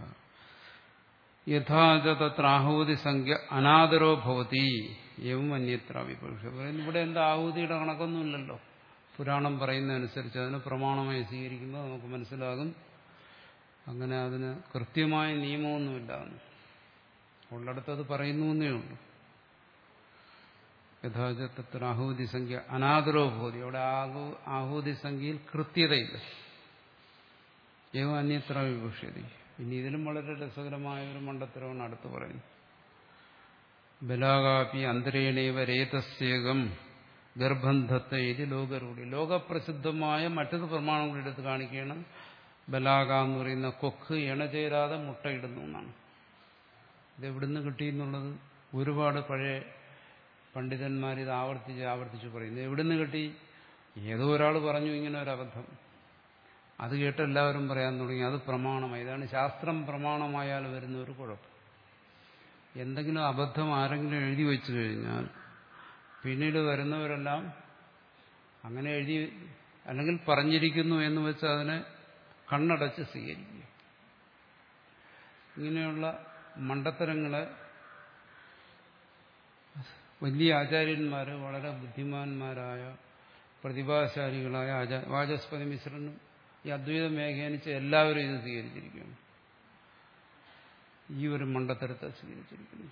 യഥാച തത്ര ആഹൂതി സംഖ്യ അനാദരോ ഭവതി എവും അന്യത്ര വിപക്ഷ ഇവിടെ എന്താ ആഹൂതിയുടെ കണക്കൊന്നുമില്ലല്ലോ പുരാണം പറയുന്നതനുസരിച്ച് അതിന് പ്രമാണമായി സ്വീകരിക്കുമ്പോൾ നമുക്ക് മനസ്സിലാകും അങ്ങനെ അതിന് കൃത്യമായ നിയമമൊന്നുമില്ല ഉള്ളിടത്തത് പറയുന്നു എന്നേ ഉള്ളൂ യഥാചത്ര ആഹൂതി സംഖ്യ അനാദരോ ഭൂതി അവിടെ ആഹൂതി സംഖ്യയിൽ കൃത്യതയില്ല ഏവം അന്യത്ര വിഭക്ഷ്യതി ഇനി ഇതിലും വളരെ രസകരമായ ഒരു മണ്ടത്തരമാണ് അടുത്ത് പറയുന്നത് ബലാകാപി അന്തരേണേവ രേതസ്യേകം ഗർഭന്ധത്തെ ഇത് ലോകരൂഢി ലോകപ്രസിദ്ധമായ മറ്റൊരു പ്രമാണം കൂടി എടുത്ത് കാണിക്കുകയാണ് ബലാക എന്ന് പറയുന്ന കൊക്ക് ഇണചേരാതെ മുട്ടയിടുന്നു എന്നാണ് ഇത് എവിടുന്ന് കിട്ടിയെന്നുള്ളത് ഒരുപാട് പഴയ പണ്ഡിതന്മാർ ഇത് ആവർത്തിച്ച് ആവർത്തിച്ച് പറയുന്നു എവിടുന്ന് കിട്ടി ഏതോ ഒരാൾ പറഞ്ഞു ഇങ്ങനെ ഒരു അബദ്ധം അത് കേട്ട് എല്ലാവരും പറയാൻ തുടങ്ങി അത് പ്രമാണമായി ഇതാണ് ശാസ്ത്രം പ്രമാണമായാൽ വരുന്ന ഒരു കുഴപ്പം എന്തെങ്കിലും അബദ്ധം ആരെങ്കിലും എഴുതി വെച്ചു കഴിഞ്ഞാൽ പിന്നീട് വരുന്നവരെല്ലാം അങ്ങനെ എഴുതി അല്ലെങ്കിൽ പറഞ്ഞിരിക്കുന്നു എന്ന് വെച്ച് അതിനെ കണ്ണടച്ച് സ്വീകരിക്കുക ഇങ്ങനെയുള്ള മണ്ടത്തരങ്ങളെ വലിയ ആചാര്യന്മാർ വളരെ ബുദ്ധിമാന്മാരായ പ്രതിഭാശാലികളായ ആചാ വാചസ്പതി മിശ്രനും ഈ അദ്വൈതം വ്യാഖ്യാനിച്ച് എല്ലാവരും ഇത് സ്വീകരിച്ചിരിക്കുന്നു ഈ ഒരു മണ്ടത്തരത്തെ സ്വീകരിച്ചിരിക്കുന്നു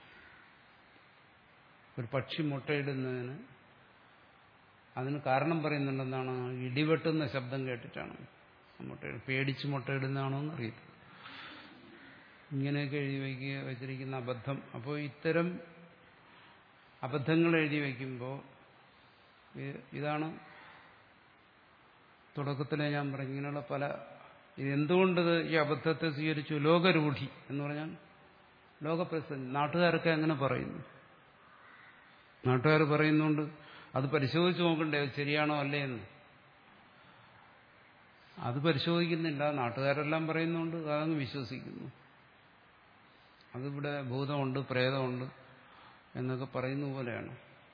ഒരു പക്ഷി മുട്ടയിടുന്നതിന് അതിന് കാരണം പറയുന്നുണ്ടെന്നാണ് ഇടിവെട്ടുന്ന ശബ്ദം കേട്ടിട്ടാണ് മുട്ട പേടിച്ച് മുട്ടയിടുന്നതാണോ എന്ന് അറിയത്തില്ല ഇങ്ങനെയൊക്കെ എഴുതി വയ്ക്കുക വെച്ചിരിക്കുന്ന അബദ്ധം അപ്പോൾ ഇത്തരം അബദ്ധങ്ങൾ എഴുതി വയ്ക്കുമ്പോൾ ഇതാണ് തുടക്കത്തിലെ ഞാൻ പറഞ്ഞു ഇങ്ങനെയുള്ള പല എന്തുകൊണ്ട് ഈ അബദ്ധത്തെ സ്വീകരിച്ചു ലോകരൂഢി എന്ന് പറഞ്ഞാൽ ലോകപ്രസിദ്ധി നാട്ടുകാരൊക്കെ അങ്ങനെ പറയുന്നു നാട്ടുകാർ പറയുന്നുണ്ട് അത് പരിശോധിച്ച് നോക്കണ്ടേ അത് ശരിയാണോ അല്ലേ എന്ന് അത് പരിശോധിക്കുന്നില്ല നാട്ടുകാരെല്ലാം പറയുന്നുണ്ട് അതങ്ങ് വിശ്വസിക്കുന്നു അതിവിടെ ഭൂതമുണ്ട് പ്രേതമുണ്ട് എന്നൊക്കെ പറയുന്ന പോലെയാണ്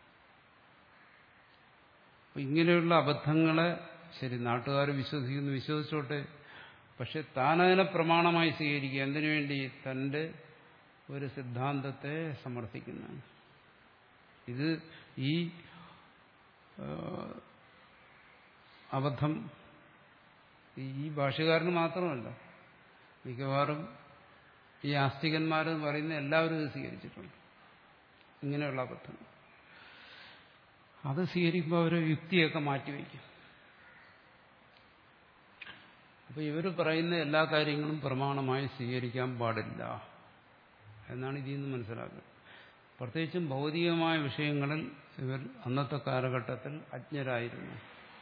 ഇങ്ങനെയുള്ള അബദ്ധങ്ങളെ ശരി നാട്ടുകാർ വിശ്വസിക്കുന്നു വിശ്വസിച്ചോട്ടെ പക്ഷെ താനതിനെ പ്രമാണമായി സ്വീകരിക്കുക എന്തിനു വേണ്ടി തന്റെ ഒരു സിദ്ധാന്തത്തെ സമർത്ഥിക്കുന്നതാണ് ഇത് ഈ അബദ്ധം ഈ ഭാഷകാരന് മാത്രമല്ല മിക്കവാറും ഈ ആസ്തികന്മാരെന്ന് പറയുന്ന എല്ലാവരും ഇത് സ്വീകരിച്ചിട്ടുണ്ട് ഇങ്ങനെയുള്ള അബദ്ധം അത് സ്വീകരിക്കുമ്പോൾ അവർ യുക്തിയൊക്കെ മാറ്റിവെക്കും അപ്പൊ ഇവർ പറയുന്ന എല്ലാ കാര്യങ്ങളും പ്രമാണമായി സ്വീകരിക്കാൻ പാടില്ല എന്നാണ് ഇതിൽ നിന്ന് മനസ്സിലാക്കുന്നത് പ്രത്യേകിച്ചും ഭൗതികമായ വിഷയങ്ങളിൽ ഇവർ അന്നത്തെ കാലഘട്ടത്തിൽ അജ്ഞരായിരുന്നു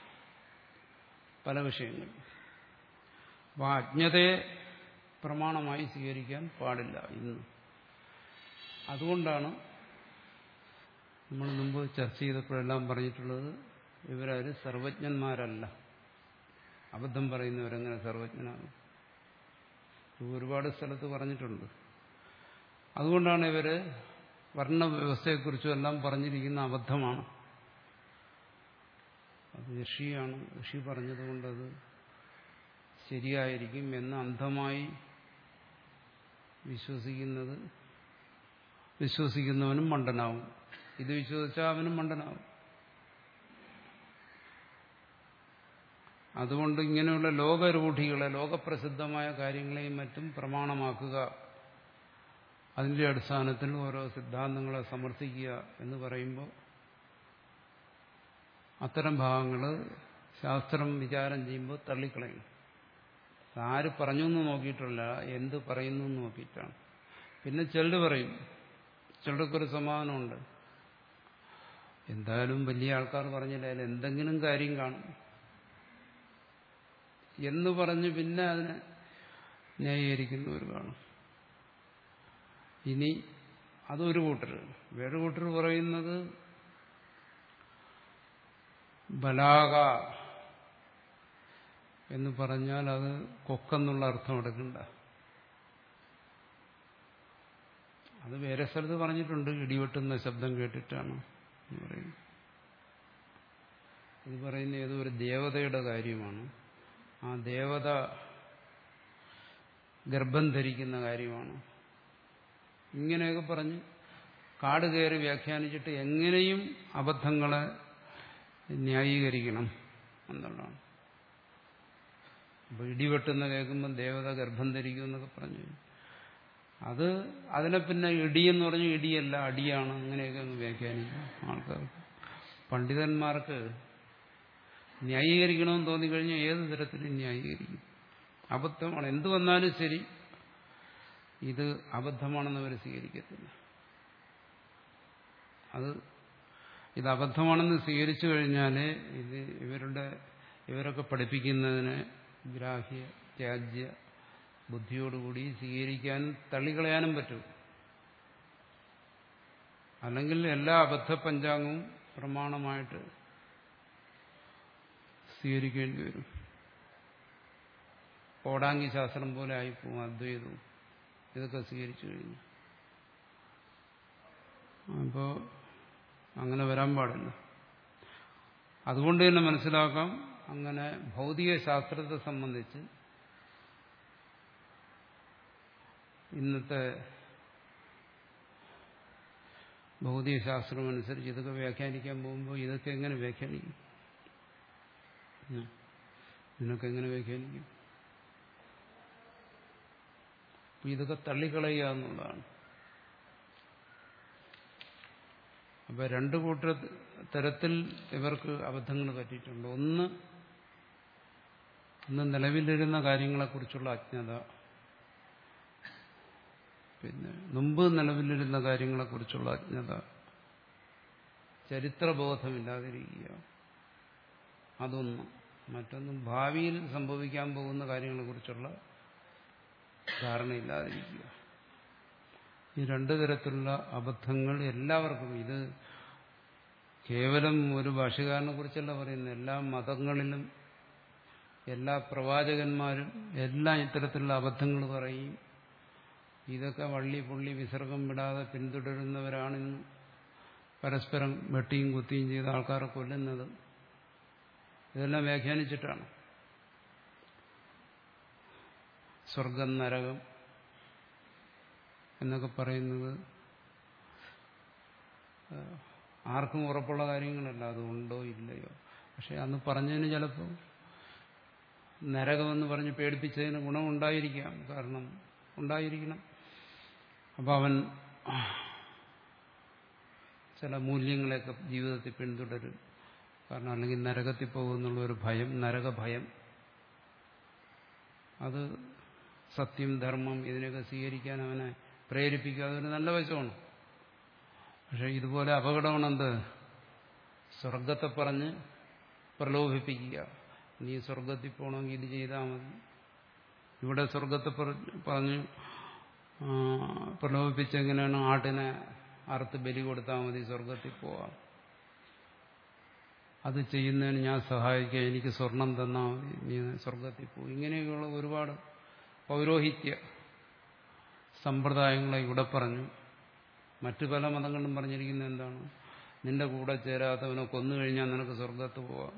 പല വിഷയങ്ങളും അപ്പോൾ ആ അജ്ഞതയെ പ്രമാണമായി സ്വീകരിക്കാൻ പാടില്ല ഇന്ന് അതുകൊണ്ടാണ് നമ്മൾ മുമ്പ് ചർച്ച ചെയ്തപ്പോഴെല്ലാം പറഞ്ഞിട്ടുള്ളത് ഇവരാരും സർവജ്ഞന്മാരല്ല അബദ്ധം പറയുന്നവരെങ്ങനെ സർവജ്ഞനാകും ഒരുപാട് സ്ഥലത്ത് പറഞ്ഞിട്ടുണ്ട് അതുകൊണ്ടാണ് ഇവര് വർണ്ണവ്യവസ്ഥയെക്കുറിച്ചും എല്ലാം പറഞ്ഞിരിക്കുന്ന അബദ്ധമാണ് അത് ഋഷിയാണ് ഋഷി പറഞ്ഞതുകൊണ്ടത് ശരിയായിരിക്കും എന്ന് അന്ധമായി വിശ്വസിക്കുന്നത് വിശ്വസിക്കുന്നവനും മണ്ടനാവും ഇത് വിശ്വസിച്ചാൽ അവനും മണ്ടനാവും അതുകൊണ്ട് ഇങ്ങനെയുള്ള ലോകരൂഢികളെ ലോകപ്രസിദ്ധമായ കാര്യങ്ങളെയും മറ്റും പ്രമാണമാക്കുക അതിന്റെ അടിസ്ഥാനത്തിൽ ഓരോ സിദ്ധാന്തങ്ങളെ സമർത്ഥിക്കുക എന്ന് പറയുമ്പോൾ അത്തരം ഭാഗങ്ങൾ ശാസ്ത്രം വിചാരം ചെയ്യുമ്പോൾ തള്ളിക്കളയും ആര് പറഞ്ഞു എന്ന് നോക്കിയിട്ടല്ല എന്ത് പറയുന്നു എന്ന് നോക്കിയിട്ടാണ് പിന്നെ ചിലർ പറയും ചിലർക്കൊരു സമാധാനമുണ്ട് എന്തായാലും വലിയ ആൾക്കാർ പറഞ്ഞില്ല അതിൽ എന്തെങ്കിലും കാര്യം കാണും എന്ന് പറഞ്ഞ് പിന്നെ അതിനെ ന്യായീകരിക്കുന്നവർ കാണും ഇനി അതൊരു കൂട്ടർ വേറെ കൂട്ടർ പറയുന്നത് ബലാക എന്ന് പറഞ്ഞാൽ അത് കൊക്കെന്നുള്ള അർത്ഥം എടുക്കണ്ട അത് വേറെ സ്ഥലത്ത് പറഞ്ഞിട്ടുണ്ട് ഇടിവെട്ടുന്ന ശബ്ദം കേട്ടിട്ടാണ് എന്ന് പറയുന്നത് ഇത് പറയുന്ന ഏതോ ഒരു ദേവതയുടെ കാര്യമാണ് ആ ദേവത ഗർഭം ധരിക്കുന്ന കാര്യമാണ് ഇങ്ങനെയൊക്കെ പറഞ്ഞ് കാട് കയറി വ്യാഖ്യാനിച്ചിട്ട് എങ്ങനെയും അബദ്ധങ്ങളെ ന്യായീകരിക്കണം എന്നുള്ളതാണ് അപ്പോൾ ഇടിവെട്ടുന്ന കേൾക്കുമ്പോൾ ദേവത ഗർഭം ധരിക്കും എന്നൊക്കെ പറഞ്ഞു അത് അതിനെ പിന്നെ ഇടിയെന്ന് പറഞ്ഞു ഇടിയല്ല അടിയാണ് അങ്ങനെയൊക്കെ അങ്ങ് വ്യാഖ്യാനിക്കും ആൾക്കാർക്ക് പണ്ഡിതന്മാർക്ക് ന്യായീകരിക്കണമെന്ന് തോന്നിക്കഴിഞ്ഞാൽ ഏത് തരത്തിലും ന്യായീകരിക്കും അബദ്ധമാണ് എന്തു വന്നാലും ശരി ഇത് അബദ്ധമാണെന്ന് അവർ സ്വീകരിക്കത്തില്ല അത് ഇത് അബദ്ധമാണെന്ന് സ്വീകരിച്ചു കഴിഞ്ഞാൽ ഇത് ഇവരുടെ ഇവരൊക്കെ പഠിപ്പിക്കുന്നതിന് ഗ്രാഹ്യ ത്യാജ്യ ബുദ്ധിയോടുകൂടി സ്വീകരിക്കാനും തള്ളിക്കളയാനും പറ്റും അല്ലെങ്കിൽ എല്ലാ അബദ്ധ പഞ്ചാംഗവും പ്രമാണമായിട്ട് സ്വീകരിക്കേണ്ടി വരും കോടാങ്കി ശാസ്ത്രം പോലെ ആയിപ്പോവും അദ്വൈതവും ഇതൊക്കെ സ്വീകരിച്ചു കഴിഞ്ഞു അപ്പോൾ അങ്ങനെ വരാൻ പാടില്ല അതുകൊണ്ട് തന്നെ മനസ്സിലാക്കാം അങ്ങനെ ഭൗതിക ശാസ്ത്രത്തെ സംബന്ധിച്ച് ഇന്നത്തെ ഭൗതിക ശാസ്ത്രം അനുസരിച്ച് ഇതൊക്കെ വ്യാഖ്യാനിക്കാൻ പോകുമ്പോൾ ഇതൊക്കെ എങ്ങനെ വ്യാഖ്യാനിക്കും ഉം. ഇതിനൊക്കെ എങ്ങനെ വ്യാഖ്യാനിക്കും അപ്പൊ ഇതൊക്കെ തള്ളിക്കളയുക എന്നുള്ളതാണ് അപ്പൊ രണ്ടു കൂട്ട തരത്തിൽ ഇവർക്ക് അബദ്ധങ്ങൾ പറ്റിയിട്ടുണ്ട് ഒന്ന് ഇന്ന് നിലവിലിരുന്ന കാര്യങ്ങളെക്കുറിച്ചുള്ള അജ്ഞത പിന്നെ മുമ്പ് നിലവിലിരുന്ന കാര്യങ്ങളെക്കുറിച്ചുള്ള അജ്ഞത ചരിത്രബോധമില്ലാതിരിക്കുക അതൊന്ന് മറ്റൊന്ന് ഭാവിയിൽ സംഭവിക്കാൻ പോകുന്ന കാര്യങ്ങളെക്കുറിച്ചുള്ള ധാരണയില്ലാതിരിക്കുക ഈ രണ്ടു തരത്തിലുള്ള അബദ്ധങ്ങൾ എല്ലാവർക്കും ഇത് കേവലം ഒരു ഭാഷകാരനെ കുറിച്ചല്ല പറയുന്നത് എല്ലാ മതങ്ങളിലും എല്ലാ പ്രവാചകന്മാരും എല്ലാം ഇത്തരത്തിലുള്ള അബദ്ധങ്ങൾ പറയും ഇതൊക്കെ വള്ളി പുള്ളി വിസർഗം വിടാതെ പിന്തുടരുന്നവരാണിന്ന് പരസ്പരം വെട്ടിയും കുത്തിയും ചെയ്ത ആൾക്കാരെ കൊല്ലുന്നത് ഇതെല്ലാം വ്യാഖ്യാനിച്ചിട്ടാണ് സ്വർഗം നരകം എന്നൊക്കെ പറയുന്നത് ആർക്കും ഉറപ്പുള്ള കാര്യങ്ങളല്ല അതുണ്ടോ ഇല്ലയോ പക്ഷെ അന്ന് പറഞ്ഞതിന് ചിലപ്പോൾ നരകമെന്ന് പറഞ്ഞ് പേടിപ്പിച്ചതിന് ഗുണമുണ്ടായിരിക്കാം കാരണം ഉണ്ടായിരിക്കണം അപ്പോൾ അവൻ ചില മൂല്യങ്ങളെയൊക്കെ ജീവിതത്തിൽ പിന്തുടരും കാരണം അല്ലെങ്കിൽ നരകത്തിൽ പോകുന്നുള്ള ഒരു ഭയം നരകഭയം അത് സത്യം ധർമ്മം ഇതിനെയൊക്കെ സ്വീകരിക്കാൻ അവനെ പ്രേരിപ്പിക്കുക അതൊരു നല്ല വശമാണ് പക്ഷെ ഇതുപോലെ അപകടമാണെന്ത് സ്വർഗത്തെ പറഞ്ഞ് പ്രലോഭിപ്പിക്കുക നീ സ്വർഗത്തിൽ പോകണമെങ്കിൽ ഇത് ചെയ്താൽ മതി ഇവിടെ സ്വർഗത്തെ പറഞ്ഞ് പ്രലോഭിപ്പിച്ചെങ്ങനെയാണ് ആട്ടിനെ അറുത്ത് ബലി കൊടുത്താൽ മതി സ്വർഗത്തിൽ പോവാം അത് ചെയ്യുന്നതിന് ഞാൻ സഹായിക്കാം എനിക്ക് സ്വർണം തന്നാൽ മതി നീ സ്വർഗത്തിൽ പോകും ഇങ്ങനെയൊക്കെയുള്ള ഒരുപാട് പൗരോഹിത്യ സമ്പ്രദായങ്ങളെ ഇവിടെ പറഞ്ഞു മറ്റു പല മതങ്ങളിലും പറഞ്ഞിരിക്കുന്നത് എന്താണ് നിന്റെ കൂടെ ചേരാത്തവനെ കൊന്നു കഴിഞ്ഞാൽ നിനക്ക് സ്വർഗത്ത് പോവാം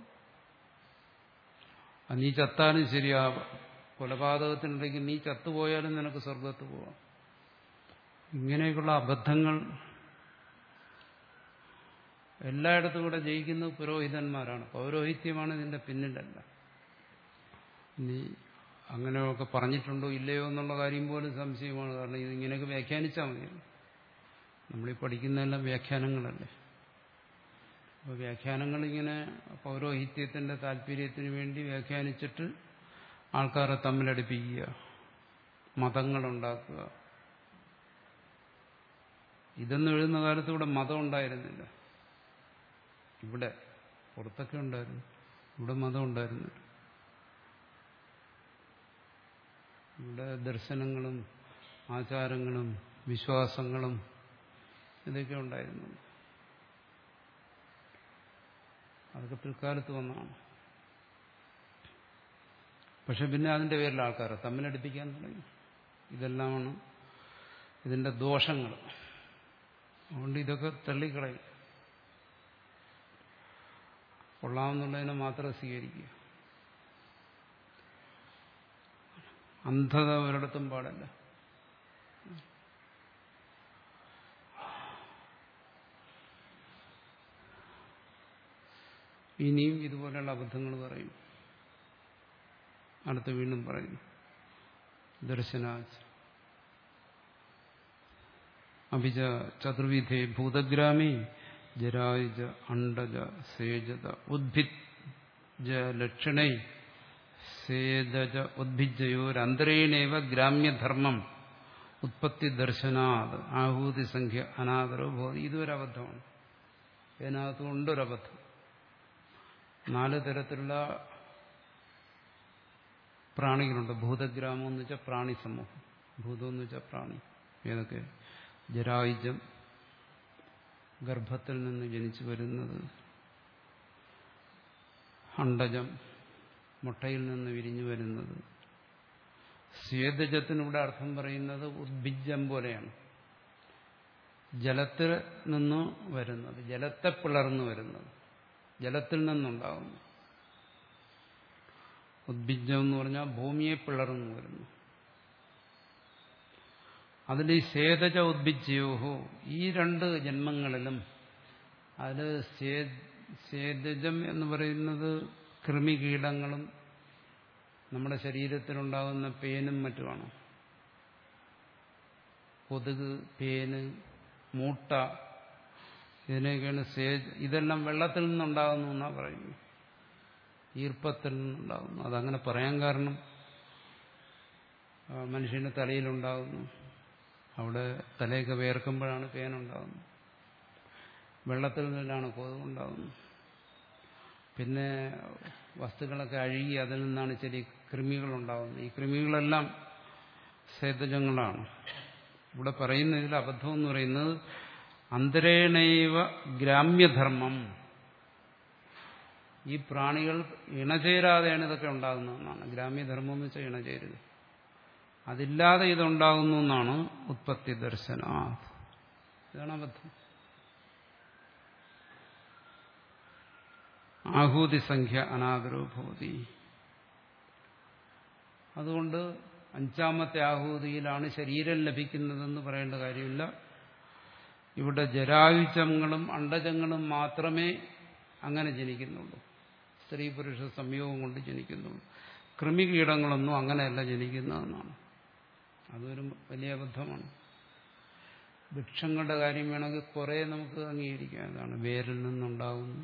അത് നീ ചത്താലും ശരിയാ കൊലപാതകത്തിനിടയ്ക്ക് നീ ചത്തുപോയാലും നിനക്ക് സ്വർഗത്ത് പോവാം ഇങ്ങനെയൊക്കെയുള്ള അബദ്ധങ്ങൾ എല്ലായിടത്തും കൂടെ ജയിക്കുന്നത് പുരോഹിതന്മാരാണ് പൗരോഹിത്യമാണ് ഇതിന്റെ പിന്നിലല്ല നീ അങ്ങനെയൊക്കെ പറഞ്ഞിട്ടുണ്ടോ ഇല്ലയോ എന്നുള്ള കാര്യം പോലും സംശയമാണ് കാരണം ഇത് ഇങ്ങനെയൊക്കെ വ്യാഖ്യാനിച്ചാൽ മതി നമ്മളീ പഠിക്കുന്നതെല്ലാം വ്യാഖ്യാനങ്ങളല്ലേ അപ്പോൾ വ്യാഖ്യാനങ്ങൾ ഇങ്ങനെ പൗരോഹിത്യത്തിന്റെ താല്പര്യത്തിന് വേണ്ടി വ്യാഖ്യാനിച്ചിട്ട് ആൾക്കാരെ തമ്മിലടിപ്പിക്കുക മതങ്ങളുണ്ടാക്കുക ഇതെന്ന് എഴുതുന്ന കാലത്ത് ഇവിടെ മതം ഉണ്ടായിരുന്നില്ല ഇവിടെ പുറത്തൊക്കെ ഉണ്ടായിരുന്നു ഇവിടെ മതം ഉണ്ടായിരുന്നില്ല ഇവിടെ ദർശനങ്ങളും ആചാരങ്ങളും വിശ്വാസങ്ങളും ഇതൊക്കെ ഉണ്ടായിരുന്നു അതൊക്കെ പിൽക്കാലത്ത് വന്നതാണ് പക്ഷെ പിന്നെ അതിന്റെ പേരിൽ ആൾക്കാരെ തമ്മിലടിപ്പിക്കാൻ തുടങ്ങി ഇതെല്ലാമാണ് ഇതിന്റെ ദോഷങ്ങൾ അതുകൊണ്ട് ഇതൊക്കെ തള്ളിക്കളയും കൊള്ളാമെന്നുള്ളതിനെ മാത്രം സ്വീകരിക്കുക അന്ധത ഒരിടത്തും പാടില്ല ഇനിയും ഇതുപോലെയുള്ള അബദ്ധങ്ങൾ പറയും അടുത്ത് വീണ്ടും പറയും ദർശനാച്ച് അഭിജ ചതുർവിധേ ഭൂതഗ്രാമി ജരായുജ അണ്ടജ സേജത ഉദ്ഭിജ ലക്ഷണേ സേജജ ഉദ്ഭിജയോരന്തരേണേവ ഗ്രാമ്യധർമ്മം ഉത്പത്തി ദർശനാത് ആഹൂതി സംഖ്യ അനാദരോ ഭവതി ഇതൊരു അബദ്ധമാണ് ഇതിനകത്ത് ഉണ്ടൊരബദ്ധം നാല് തരത്തിലുള്ള പ്രാണികളുണ്ട് ഭൂതഗ്രാമം എന്ന് വെച്ചാൽ പ്രാണി സമൂഹം ഭൂതം എന്ന് വെച്ചാൽ പ്രാണി ഏതൊക്കെ ജരായുജം ഗർഭത്തിൽ നിന്ന് ജനിച്ചു വരുന്നത് അണ്ടജം മുട്ടയിൽ നിന്ന് വിരിഞ്ഞു വരുന്നത് സ്വേദജത്തിനിവിടെ അർത്ഥം പറയുന്നത് ഉദ്ഭിജം പോലെയാണ് ജലത്തിൽ നിന്ന് വരുന്നത് ജലത്തെ പിളർന്നു വരുന്നത് ജലത്തിൽ നിന്നുണ്ടാകുന്നു ഉദ്ഭിജം എന്ന് പറഞ്ഞാൽ ഭൂമിയെ പിളർന്നു വരുന്നു അതിൽ ഈ സേതജ ഉദ്ഭിജ്യോഹോ ഈ രണ്ട് ജന്മങ്ങളിലും അതിൽ സേതജം എന്ന് പറയുന്നത് കൃമികീടങ്ങളും നമ്മുടെ ശരീരത്തിലുണ്ടാകുന്ന പേനും മറ്റുമാണ് കൊതുക് പേന് മൂട്ട ഇതിനെയൊക്കെയാണ് സേജ് ഇതെല്ലാം വെള്ളത്തിൽ നിന്നുണ്ടാകുന്നു എന്നാണ് പറയുന്നത് ഈർപ്പത്തിൽ നിന്നുണ്ടാകുന്നു അതങ്ങനെ പറയാൻ കാരണം മനുഷ്യന്റെ തലയിലുണ്ടാകുന്നു അവിടെ തലയൊക്കെ വേർക്കുമ്പോഴാണ് പേനുണ്ടാകുന്നത് വെള്ളത്തിൽ നിന്നാണ് കൊതുകുണ്ടാകുന്നത് പിന്നെ വസ്തുക്കളൊക്കെ അഴുകി അതിൽ നിന്നാണ് ചെറിയ കൃമികളുണ്ടാകുന്നത് ഈ കൃമികളെല്ലാം സേതജങ്ങളാണ് ഇവിടെ പറയുന്ന ഇതിൽ അബദ്ധം എന്ന് പറയുന്നത് അന്തരേണൈവ ഗ്രാമ്യധർമ്മം ഈ പ്രാണികൾ ഇണചേരാതെയാണ് ഇതൊക്കെ ഉണ്ടാകുന്നതെന്നാണ് ഗ്രാമ്യധർമ്മം എന്ന് വെച്ചാൽ ഇണചേരുക അതില്ലാതെ ഇതുണ്ടാകുന്നു എന്നാണ് ഉത്പത്തി ദർശന ഇതാണ് അബദ്ധം ആഹൂതി സംഖ്യ അനാദരോ ഭവതി അതുകൊണ്ട് അഞ്ചാമത്തെ ആഹൂതിയിലാണ് ശരീരം ലഭിക്കുന്നതെന്ന് പറയേണ്ട കാര്യമില്ല ഇവിടെ ജരായുജങ്ങളും അണ്ടജങ്ങളും മാത്രമേ അങ്ങനെ ജനിക്കുന്നുള്ളൂ സ്ത്രീ പുരുഷ സംയോഗം കൊണ്ട് ജനിക്കുന്നുള്ളൂ കൃമികീടങ്ങളൊന്നും അങ്ങനെയല്ല ജനിക്കുന്നതെന്നാണ് അതൊരു വലിയ അബദ്ധമാണ് വൃക്ഷങ്ങളുടെ കാര്യം വേണമെങ്കിൽ കുറേ നമുക്ക് അംഗീകരിക്കാം അതാണ് വേരിൽ നിന്നുണ്ടാകുന്നു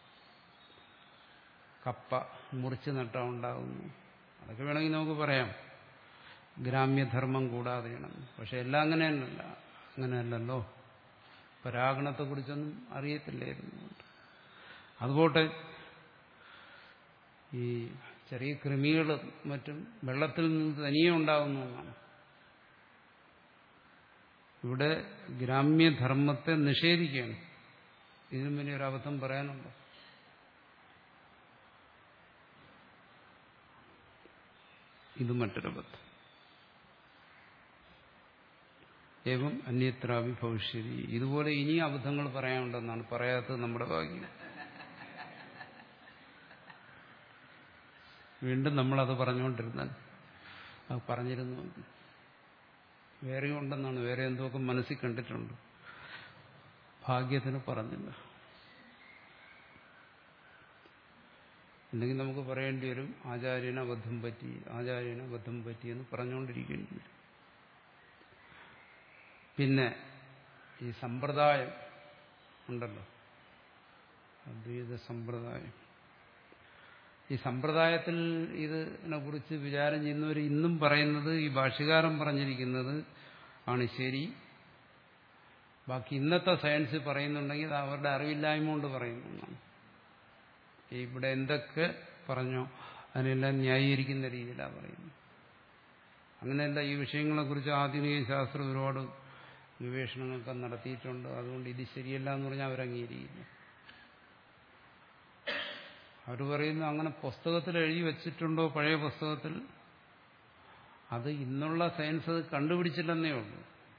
കപ്പ മുറിച്ച് നട്ടാൽ ഉണ്ടാകുന്നു അതൊക്കെ വേണമെങ്കിൽ നമുക്ക് പറയാം ഗ്രാമ്യധർമ്മം കൂടാതെയാണ് പക്ഷെ എല്ലാം അങ്ങനെയല്ല അങ്ങനെയല്ലല്ലോ പരാഗണത്തെക്കുറിച്ചൊന്നും അറിയത്തില്ലായിരുന്നു അതുപോട്ടെ ഈ ചെറിയ കൃമികൾ മറ്റും വെള്ളത്തിൽ നിന്ന് തനിയെ ഉണ്ടാകുന്നു എന്നാണ് ഇവിടെ ഗ്രാമ്യധർമ്മത്തെ നിഷേധിക്കുകയാണ് ഇതിനും വലിയൊരു അബദ്ധം പറയാനുണ്ടോ ഇത് മറ്റൊരബദ്ധം ഏവം അന്യത്രാവി ഭവിഷ്യതി ഇതുപോലെ ഇനി അബദ്ധങ്ങൾ പറയാനുണ്ടെന്നാണ് പറയാത്തത് നമ്മുടെ ഭാഗ്യം വീണ്ടും നമ്മളത് പറഞ്ഞുകൊണ്ടിരുന്നാൽ അത് പറഞ്ഞിരുന്നു വേറെ ഉണ്ടെന്നാണ് വേറെ എന്തൊക്കെ മനസ്സിൽ കണ്ടിട്ടുണ്ട് ഭാഗ്യത്തിന് പറഞ്ഞില്ല അല്ലെങ്കിൽ നമുക്ക് പറയേണ്ടി വരും ആചാര്യന് അബദ്ധം പറ്റി ആചാര്യന് അബദ്ധം പറ്റി എന്ന് പറഞ്ഞുകൊണ്ടിരിക്കേണ്ടി വരും പിന്നെ ഈ സമ്പ്രദായം ഉണ്ടല്ലോ അദ്വൈത സമ്പ്രദായം ഈ സമ്പ്രദായത്തിൽ ഇതിനെ കുറിച്ച് വിചാരം ചെയ്യുന്നവർ ഇന്നും പറയുന്നത് ഈ ഭാഷ്യകാരൻ പറഞ്ഞിരിക്കുന്നത് ആണ് ശരി ബാക്കി ഇന്നത്തെ സയൻസ് പറയുന്നുണ്ടെങ്കിൽ അത് അവരുടെ അറിവില്ലായ്മ കൊണ്ട് പറയുന്നതാണ് ഇവിടെ എന്തൊക്കെ പറഞ്ഞോ അതിനെല്ലാം ന്യായീകരിക്കുന്ന രീതിയിലാണ് പറയുന്നത് അങ്ങനെയല്ല ഈ വിഷയങ്ങളെക്കുറിച്ച് ആധുനിക ശാസ്ത്രം ഒരുപാട് ഗവേഷണങ്ങളൊക്കെ നടത്തിയിട്ടുണ്ട് അതുകൊണ്ട് ഇത് ശരിയല്ല എന്ന് പറഞ്ഞാൽ അവരംഗീകരിക്കില്ല അവർ പറയുന്നു അങ്ങനെ പുസ്തകത്തിൽ എഴുതി വെച്ചിട്ടുണ്ടോ പഴയ പുസ്തകത്തിൽ അത് ഇന്നുള്ള സയൻസ് അത് കണ്ടുപിടിച്ചില്ലെന്നേ ഉള്ളൂ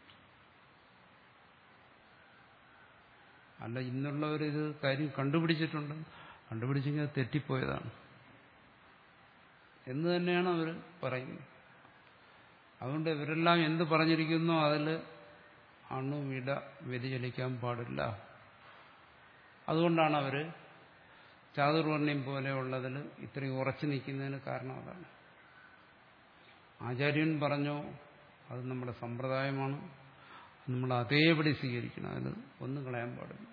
അല്ല ഇന്നുള്ളവർ ഇത് കാര്യം കണ്ടുപിടിച്ചിട്ടുണ്ട് കണ്ടുപിടിച്ചെങ്കിൽ അത് തെറ്റിപ്പോയതാണ് എന്ന് തന്നെയാണ് അവർ പറയുന്നത് അതുകൊണ്ട് ഇവരെല്ലാം എന്ത് പറഞ്ഞിരിക്കുന്നോ അതിൽ അണു വിട വ്യതിചലിക്കാൻ പാടില്ല അതുകൊണ്ടാണ് അവർ ചാതുർവർണ്ണ്യം പോലെയുള്ളതിൽ ഇത്രയും ഉറച്ചു നിൽക്കുന്നതിന് കാരണം അതാണ് ആചാര്യൻ പറഞ്ഞോ അത് നമ്മുടെ സമ്പ്രദായമാണ് നമ്മൾ അതേപടി സ്വീകരിക്കണം അതിൽ ഒന്നും കളയാൻ പാടില്ല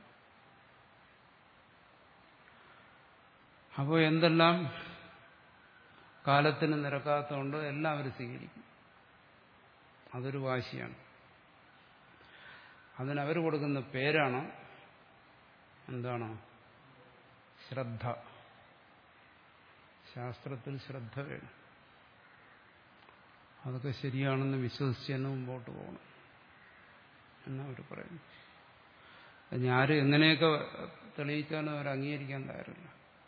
അപ്പോൾ എന്തെല്ലാം കാലത്തിന് നിരക്കാത്തതുകൊണ്ട് എല്ലാവരും സ്വീകരിക്കും അതൊരു വാശിയാണ് അതിനവർ കൊടുക്കുന്ന പേരാണ് എന്താണ് ശ്രദ്ധ ശാസ്ത്രത്തിൽ ശ്രദ്ധ വേണം അതൊക്കെ ശരിയാണെന്ന് വിശ്വസിച്ച് തന്നെ മുമ്പോട്ട് പോകണം എന്നവർ പറയുന്നു അതിന് ആര് എങ്ങനെയൊക്കെ തെളിയിച്ചാലും അവർ അംഗീകരിക്കാൻ തയ്യാറില്ല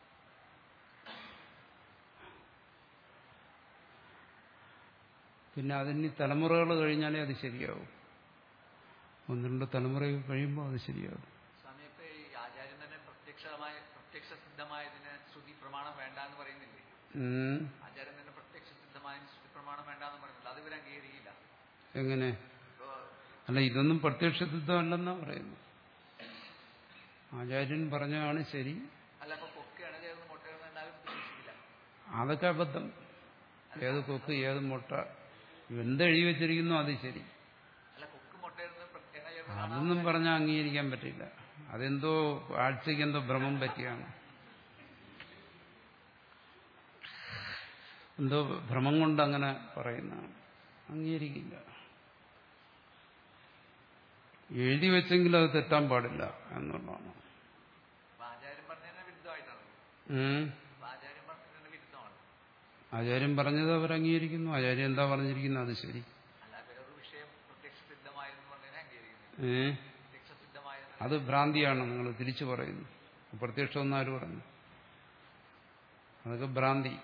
പിന്നെ അതിന് തലമുറകൾ കഴിഞ്ഞാലേ അത് ശരിയാവും ഒന്ന് രണ്ട് തലമുറ കഴിയുമ്പോൾ അത് ശരിയാവും സ്വാമി ഇപ്പൊ ഈ ആചാര്യൻ തന്നെ പ്രത്യക്ഷമായ പ്രത്യക്ഷ സിദ്ധമായതിന് ശ്രുതി പ്രമാണം വേണ്ട എന്ന് പറയുന്നില്ലേ ഉം. ആചാര്യൻ തന്നെ പ്രത്യക്ഷ സിദ്ധമായതിന് ശ്രുതി പ്രമാണം വേണ്ട എന്ന് പറയുന്നില്ല അത് ഇവർ അംഗീകരിക്കില്ല എങ്ങനെ ഇപ്പോ അല്ല ഇതൊന്നും പ്രത്യക്ഷ സിദ്ധമല്ലെന്നാ പറയുന്നു ആചാര്യൻ പറഞ്ഞതാണ് ശരി അല്ല അപ്പൊ കൊക്കയാണ് ചേർന്ന് മുട്ടയാണ് എന്നാലും വിശ്വസിക്കില്ല അതൊക്കെ അബദ്ധം ഏത് കൊക്ക് ഏത് മുട്ട എന്തെഴുതി വെച്ചിരിക്കുന്നു അത് ശരി അല്ല കൊക്ക് മുട്ടയിരുന്ന് എണ്ണ ചേർന്ന് അതൊന്നും പറഞ്ഞാൽ അംഗീകരിക്കാൻ പറ്റില്ല അതെന്തോ ആഴ്ചയ്ക്ക് എന്തോ ഭ്രമം പറ്റിയാണ് എന്തോ ഭ്രമം കൊണ്ട് അങ്ങനെ പറയുന്നതാണ് അംഗീകരിക്കില്ല എഴുതി വെച്ചെങ്കിലും അത് തെറ്റാൻ പാടില്ല എന്നുള്ളതാണ് അപ്പൊ ആചാര്യൻ പറഞ്ഞതിന് വിരുദ്ധമായിട്ടാണ് ഉം. അപ്പൊ ആചാര്യൻ പറഞ്ഞതിന് വിരുദ്ധമാണ് ആചാര്യൻ പറഞ്ഞത് അവർ അംഗീകരിക്കുന്നു ആചാര്യൻ എന്താ പറഞ്ഞിരിക്കുന്നത് അത് ശരി അല്ല വേറൊരു വിഷയം പ്രത്യക്ഷ സിദ്ധമായെന്ന് പറഞ്ഞതിനെ അംഗീകരിക്കുന്നില്ല ഏ പ്രത്യക്ഷ സിദ്ധമായെന്ന് അത് ഭ്രാന്തിയാണ് നിങ്ങൾ തിരിച്ചു പറയുന്നു പ്രത്യക്ഷം ഒന്നാര് പറഞ്ഞു അതൊക്കെ ഭ്രാന്തി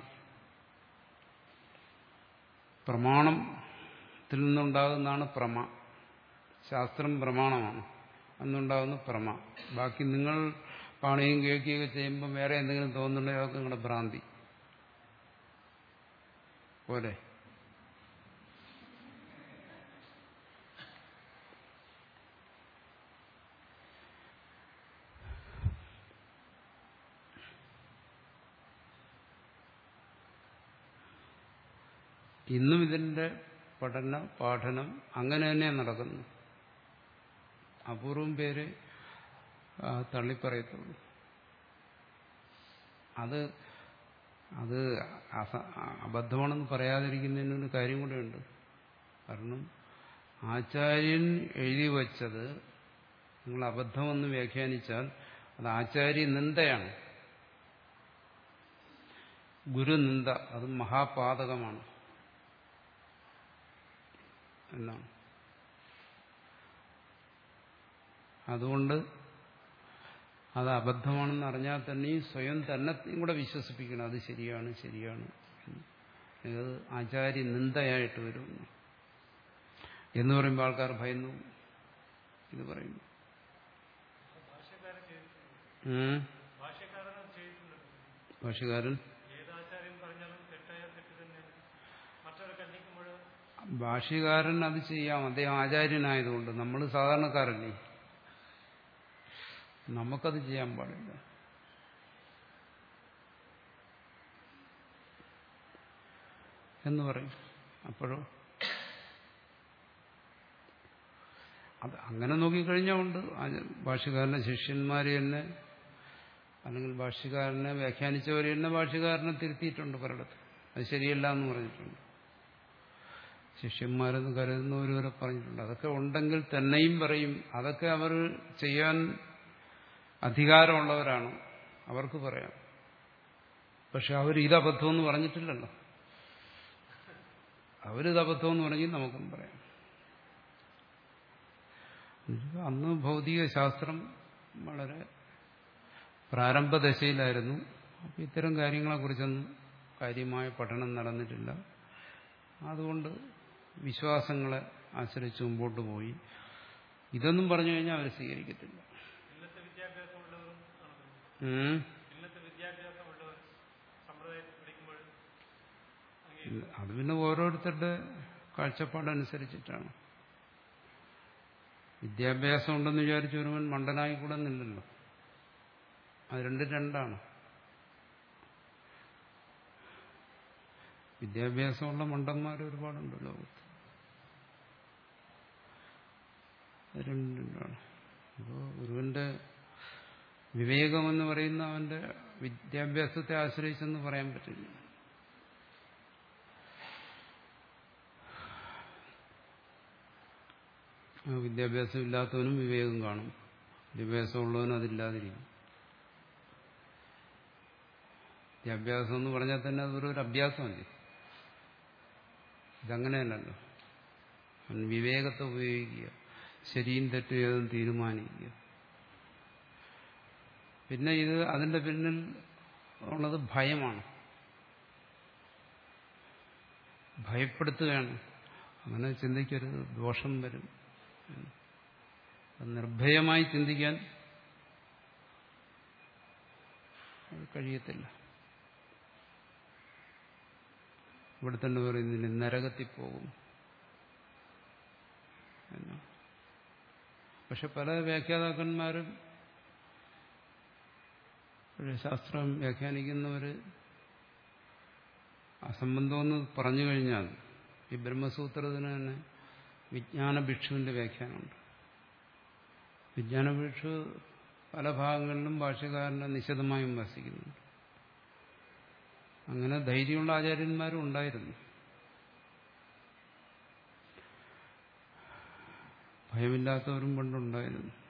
പ്രമാണത്തിൽ നിന്നുണ്ടാകുന്നതാണ് പ്രമ ശാസ്ത്രം പ്രമാണമാണ് അന്നുണ്ടാകുന്ന പ്രമ ബാക്കി നിങ്ങൾ കാണുകയും കേൾക്കുകയൊക്കെ ചെയ്യുമ്പോൾ വേറെ എന്തെങ്കിലും തോന്നുന്നുണ്ടെങ്കിൽ അതൊക്കെ നിങ്ങളുടെ ഭ്രാന്തി പോലെ ഇന്നും ഇതിന്റെ പഠന പാഠനം അങ്ങനെ തന്നെ നടക്കുന്നു അപൂർവം പേര് ആ, തള്ളിപ്പറയത്തുള്ളൂ അത് അത് അസ- അബദ്ധമാണെന്ന് പറയാതിരിക്കുന്നതിനൊരു കാര്യം കൂടെയുണ്ട് കാരണം ആചാര്യൻ എഴുതി വച്ചത് നിങ്ങൾ അബദ്ധമെന്ന് വ്യാഖ്യാനിച്ചാൽ അത് ആചാര്യ നിന്ദയാണ് ഗുരുനിന്ദ അത് മഹാപാതകമാണ് എന്നാണ് അതുകൊണ്ട് അത് അബദ്ധമാണെന്ന് അറിഞ്ഞാൽ തന്നെയും സ്വയം തന്നെ കൂടെ വിശ്വസിപ്പിക്കണം അത് ശരിയാണ് ശരിയാണ് എന്ന്. ഇത് ആചാര്യ നിന്ദയായിട്ട് വരും എന്ന് പറയുമ്പോൾ ആൾക്കാർ ഭയന്നു ഇത് പറയുന്നു ഉം. ഭാഷ്യക്കാരനത് ചെയ്തിട്ടുണ്ട് ഭാഷകാരൻ ഏതാചാര്യം പറഞ്ഞാലും തെറ്റായ തെറ്റ് തന്നെയാണ് മറ്റൊരു കണ്ടിക്കുമ്പോൾ ഭാഷ്യകാരൻ അത് ചെയ്യാം അദ്ദേഹം ആചാര്യനായതുകൊണ്ട് നമ്മൾ സാധാരണക്കാരല്ലേ നമുക്കത് ചെയ്യാൻ പാടില്ല എന്ന് പറയും അപ്പോഴോ അത് അങ്ങനെ നോക്കിക്കഴിഞ്ഞാൽ ഉണ്ട് ആച- ഭാഷ്യകാരന്റെ ശിഷ്യന്മാര് തന്നെ അല്ലെങ്കിൽ ഭാഷ്യകാരനെ വ്യാഖ്യാനിച്ചവർ തന്നെ ഭാഷ്യകാരനെ തിരുത്തിയിട്ടുണ്ട് പലയിടത്ത് അത് ശരിയല്ല എന്ന് പറഞ്ഞിട്ടുണ്ട് ശിഷ്യന്മാരെന്ന് കരുതുന്നവർ വരെ പറഞ്ഞിട്ടുണ്ട് അതൊക്കെ ഉണ്ടെങ്കിൽ തന്നെയും പറയും അതൊക്കെ അവർ ചെയ്യാൻ അധികാരമുള്ളവരാണ് അവർക്ക് പറയാം പക്ഷെ അവർ ഇത് അബദ്ധമെന്ന് പറഞ്ഞിട്ടില്ലല്ലോ അവരിത് അബദ്ധമെന്ന് പറഞ്ഞെങ്കിൽ നമുക്കും പറയാം അന്ന് ഭൗതിക ശാസ്ത്രം വളരെ പ്രാരംഭ ദശയിലായിരുന്നു അപ്പം ഇത്തരം കാര്യങ്ങളെക്കുറിച്ചൊന്നും കാര്യമായ പഠനം നടന്നിട്ടില്ല അതുകൊണ്ട് വിശ്വാസങ്ങളെ ആശ്രയിച്ച് മുമ്പോട്ട് പോയി ഇതൊന്നും പറഞ്ഞു കഴിഞ്ഞാൽ അവർ സ്വീകരിക്കത്തില്ല ഇന്നത്തെ വിദ്യാഭ്യാസമുള്ളവരും ആണ് പറയുന്നത്. ഉം. ഇന്നത്തെ വിദ്യാഭ്യാസമുള്ളവർ സമ്പ്രദായത്തിൽ പഠിക്കുമ്പോൾ അങ്ങേ ഇല്ല, അത് പിന്നെ ഓരോരുത്തരുടെ കാഴ്ചപ്പാടനുസരിച്ചിട്ടാണ് വിദ്യാഭ്യാസം ഉണ്ടെന്ന് വിചാരിച്ച് ഒരുവൻ മണ്ടനായി കൂടെന്നില്ലല്ലോ അത് രണ്ടും രണ്ടാണ് വിദ്യാഭ്യാസമുള്ള മണ്ടന്മാർ ഒരുപാടുണ്ട് ലോകത്ത് അത് രണ്ടും രണ്ടാണ് അപ്പോൾ ഒരുവന്റെ വിവേകമെന്ന് പറയുന്ന അവന്റെ വിദ്യാഭ്യാസത്തെ ആശ്രയിച്ചെന്ന് പറയാൻ പറ്റില്ല ആ വിദ്യാഭ്യാസം ഇല്ലാത്തവനും വിവേകം കാണും വിദ്യാഭ്യാസമുള്ളവനും അതില്ലാതിരിക്കും വിദ്യാഭ്യാസം എന്ന് പറഞ്ഞാൽ തന്നെ അതൊരു ഒരു അഭ്യാസമല്ലേ ഇതങ്ങനെയല്ലല്ലോ അവൻ വിവേകത്തെ ഉപയോഗിക്കുക ശരിയും തെറ്റും ഏതും തീരുമാനിക്കുക പിന്നെ ഇത് അതിന്റെ പിന്നിൽ ഉള്ളത് ഭയമാണ് ഭയപ്പെടുത്തുകയാണ് അങ്ങനെ ചിന്തിക്കരുത് ദോഷം വരും അത് നിർഭയമായി ചിന്തിക്കാൻ അത് കഴിയത്തില്ല ഇവിടെ തന്നെ പറയുന്നില്ല നരകത്തിൽ പോകും എന്ന്. പക്ഷെ പല വ്യാഖ്യാതാക്കന്മാരും ഒരു ശാസ്ത്രം വ്യാഖ്യാനിക്കുന്നവര് അസംബന്ധമെന്ന് പറഞ്ഞു കഴിഞ്ഞാൽ ഈ ബ്രഹ്മസൂത്രത്തിന് തന്നെ വിജ്ഞാന ഭിക്ഷുവിന്റെ വ്യാഖ്യാനമുണ്ട് വിജ്ഞാന ഭിക്ഷു പല ഭാഗങ്ങളിലും ഭാഷ്യകാരനെ നിശിതമായി വിമർശിക്കുന്നുണ്ട് അങ്ങനെ ധൈര്യമുള്ള ആചാര്യന്മാരും ഉണ്ടായിരുന്നു ഭയമില്ലാത്തവരും പണ്ടുണ്ടായിരുന്നു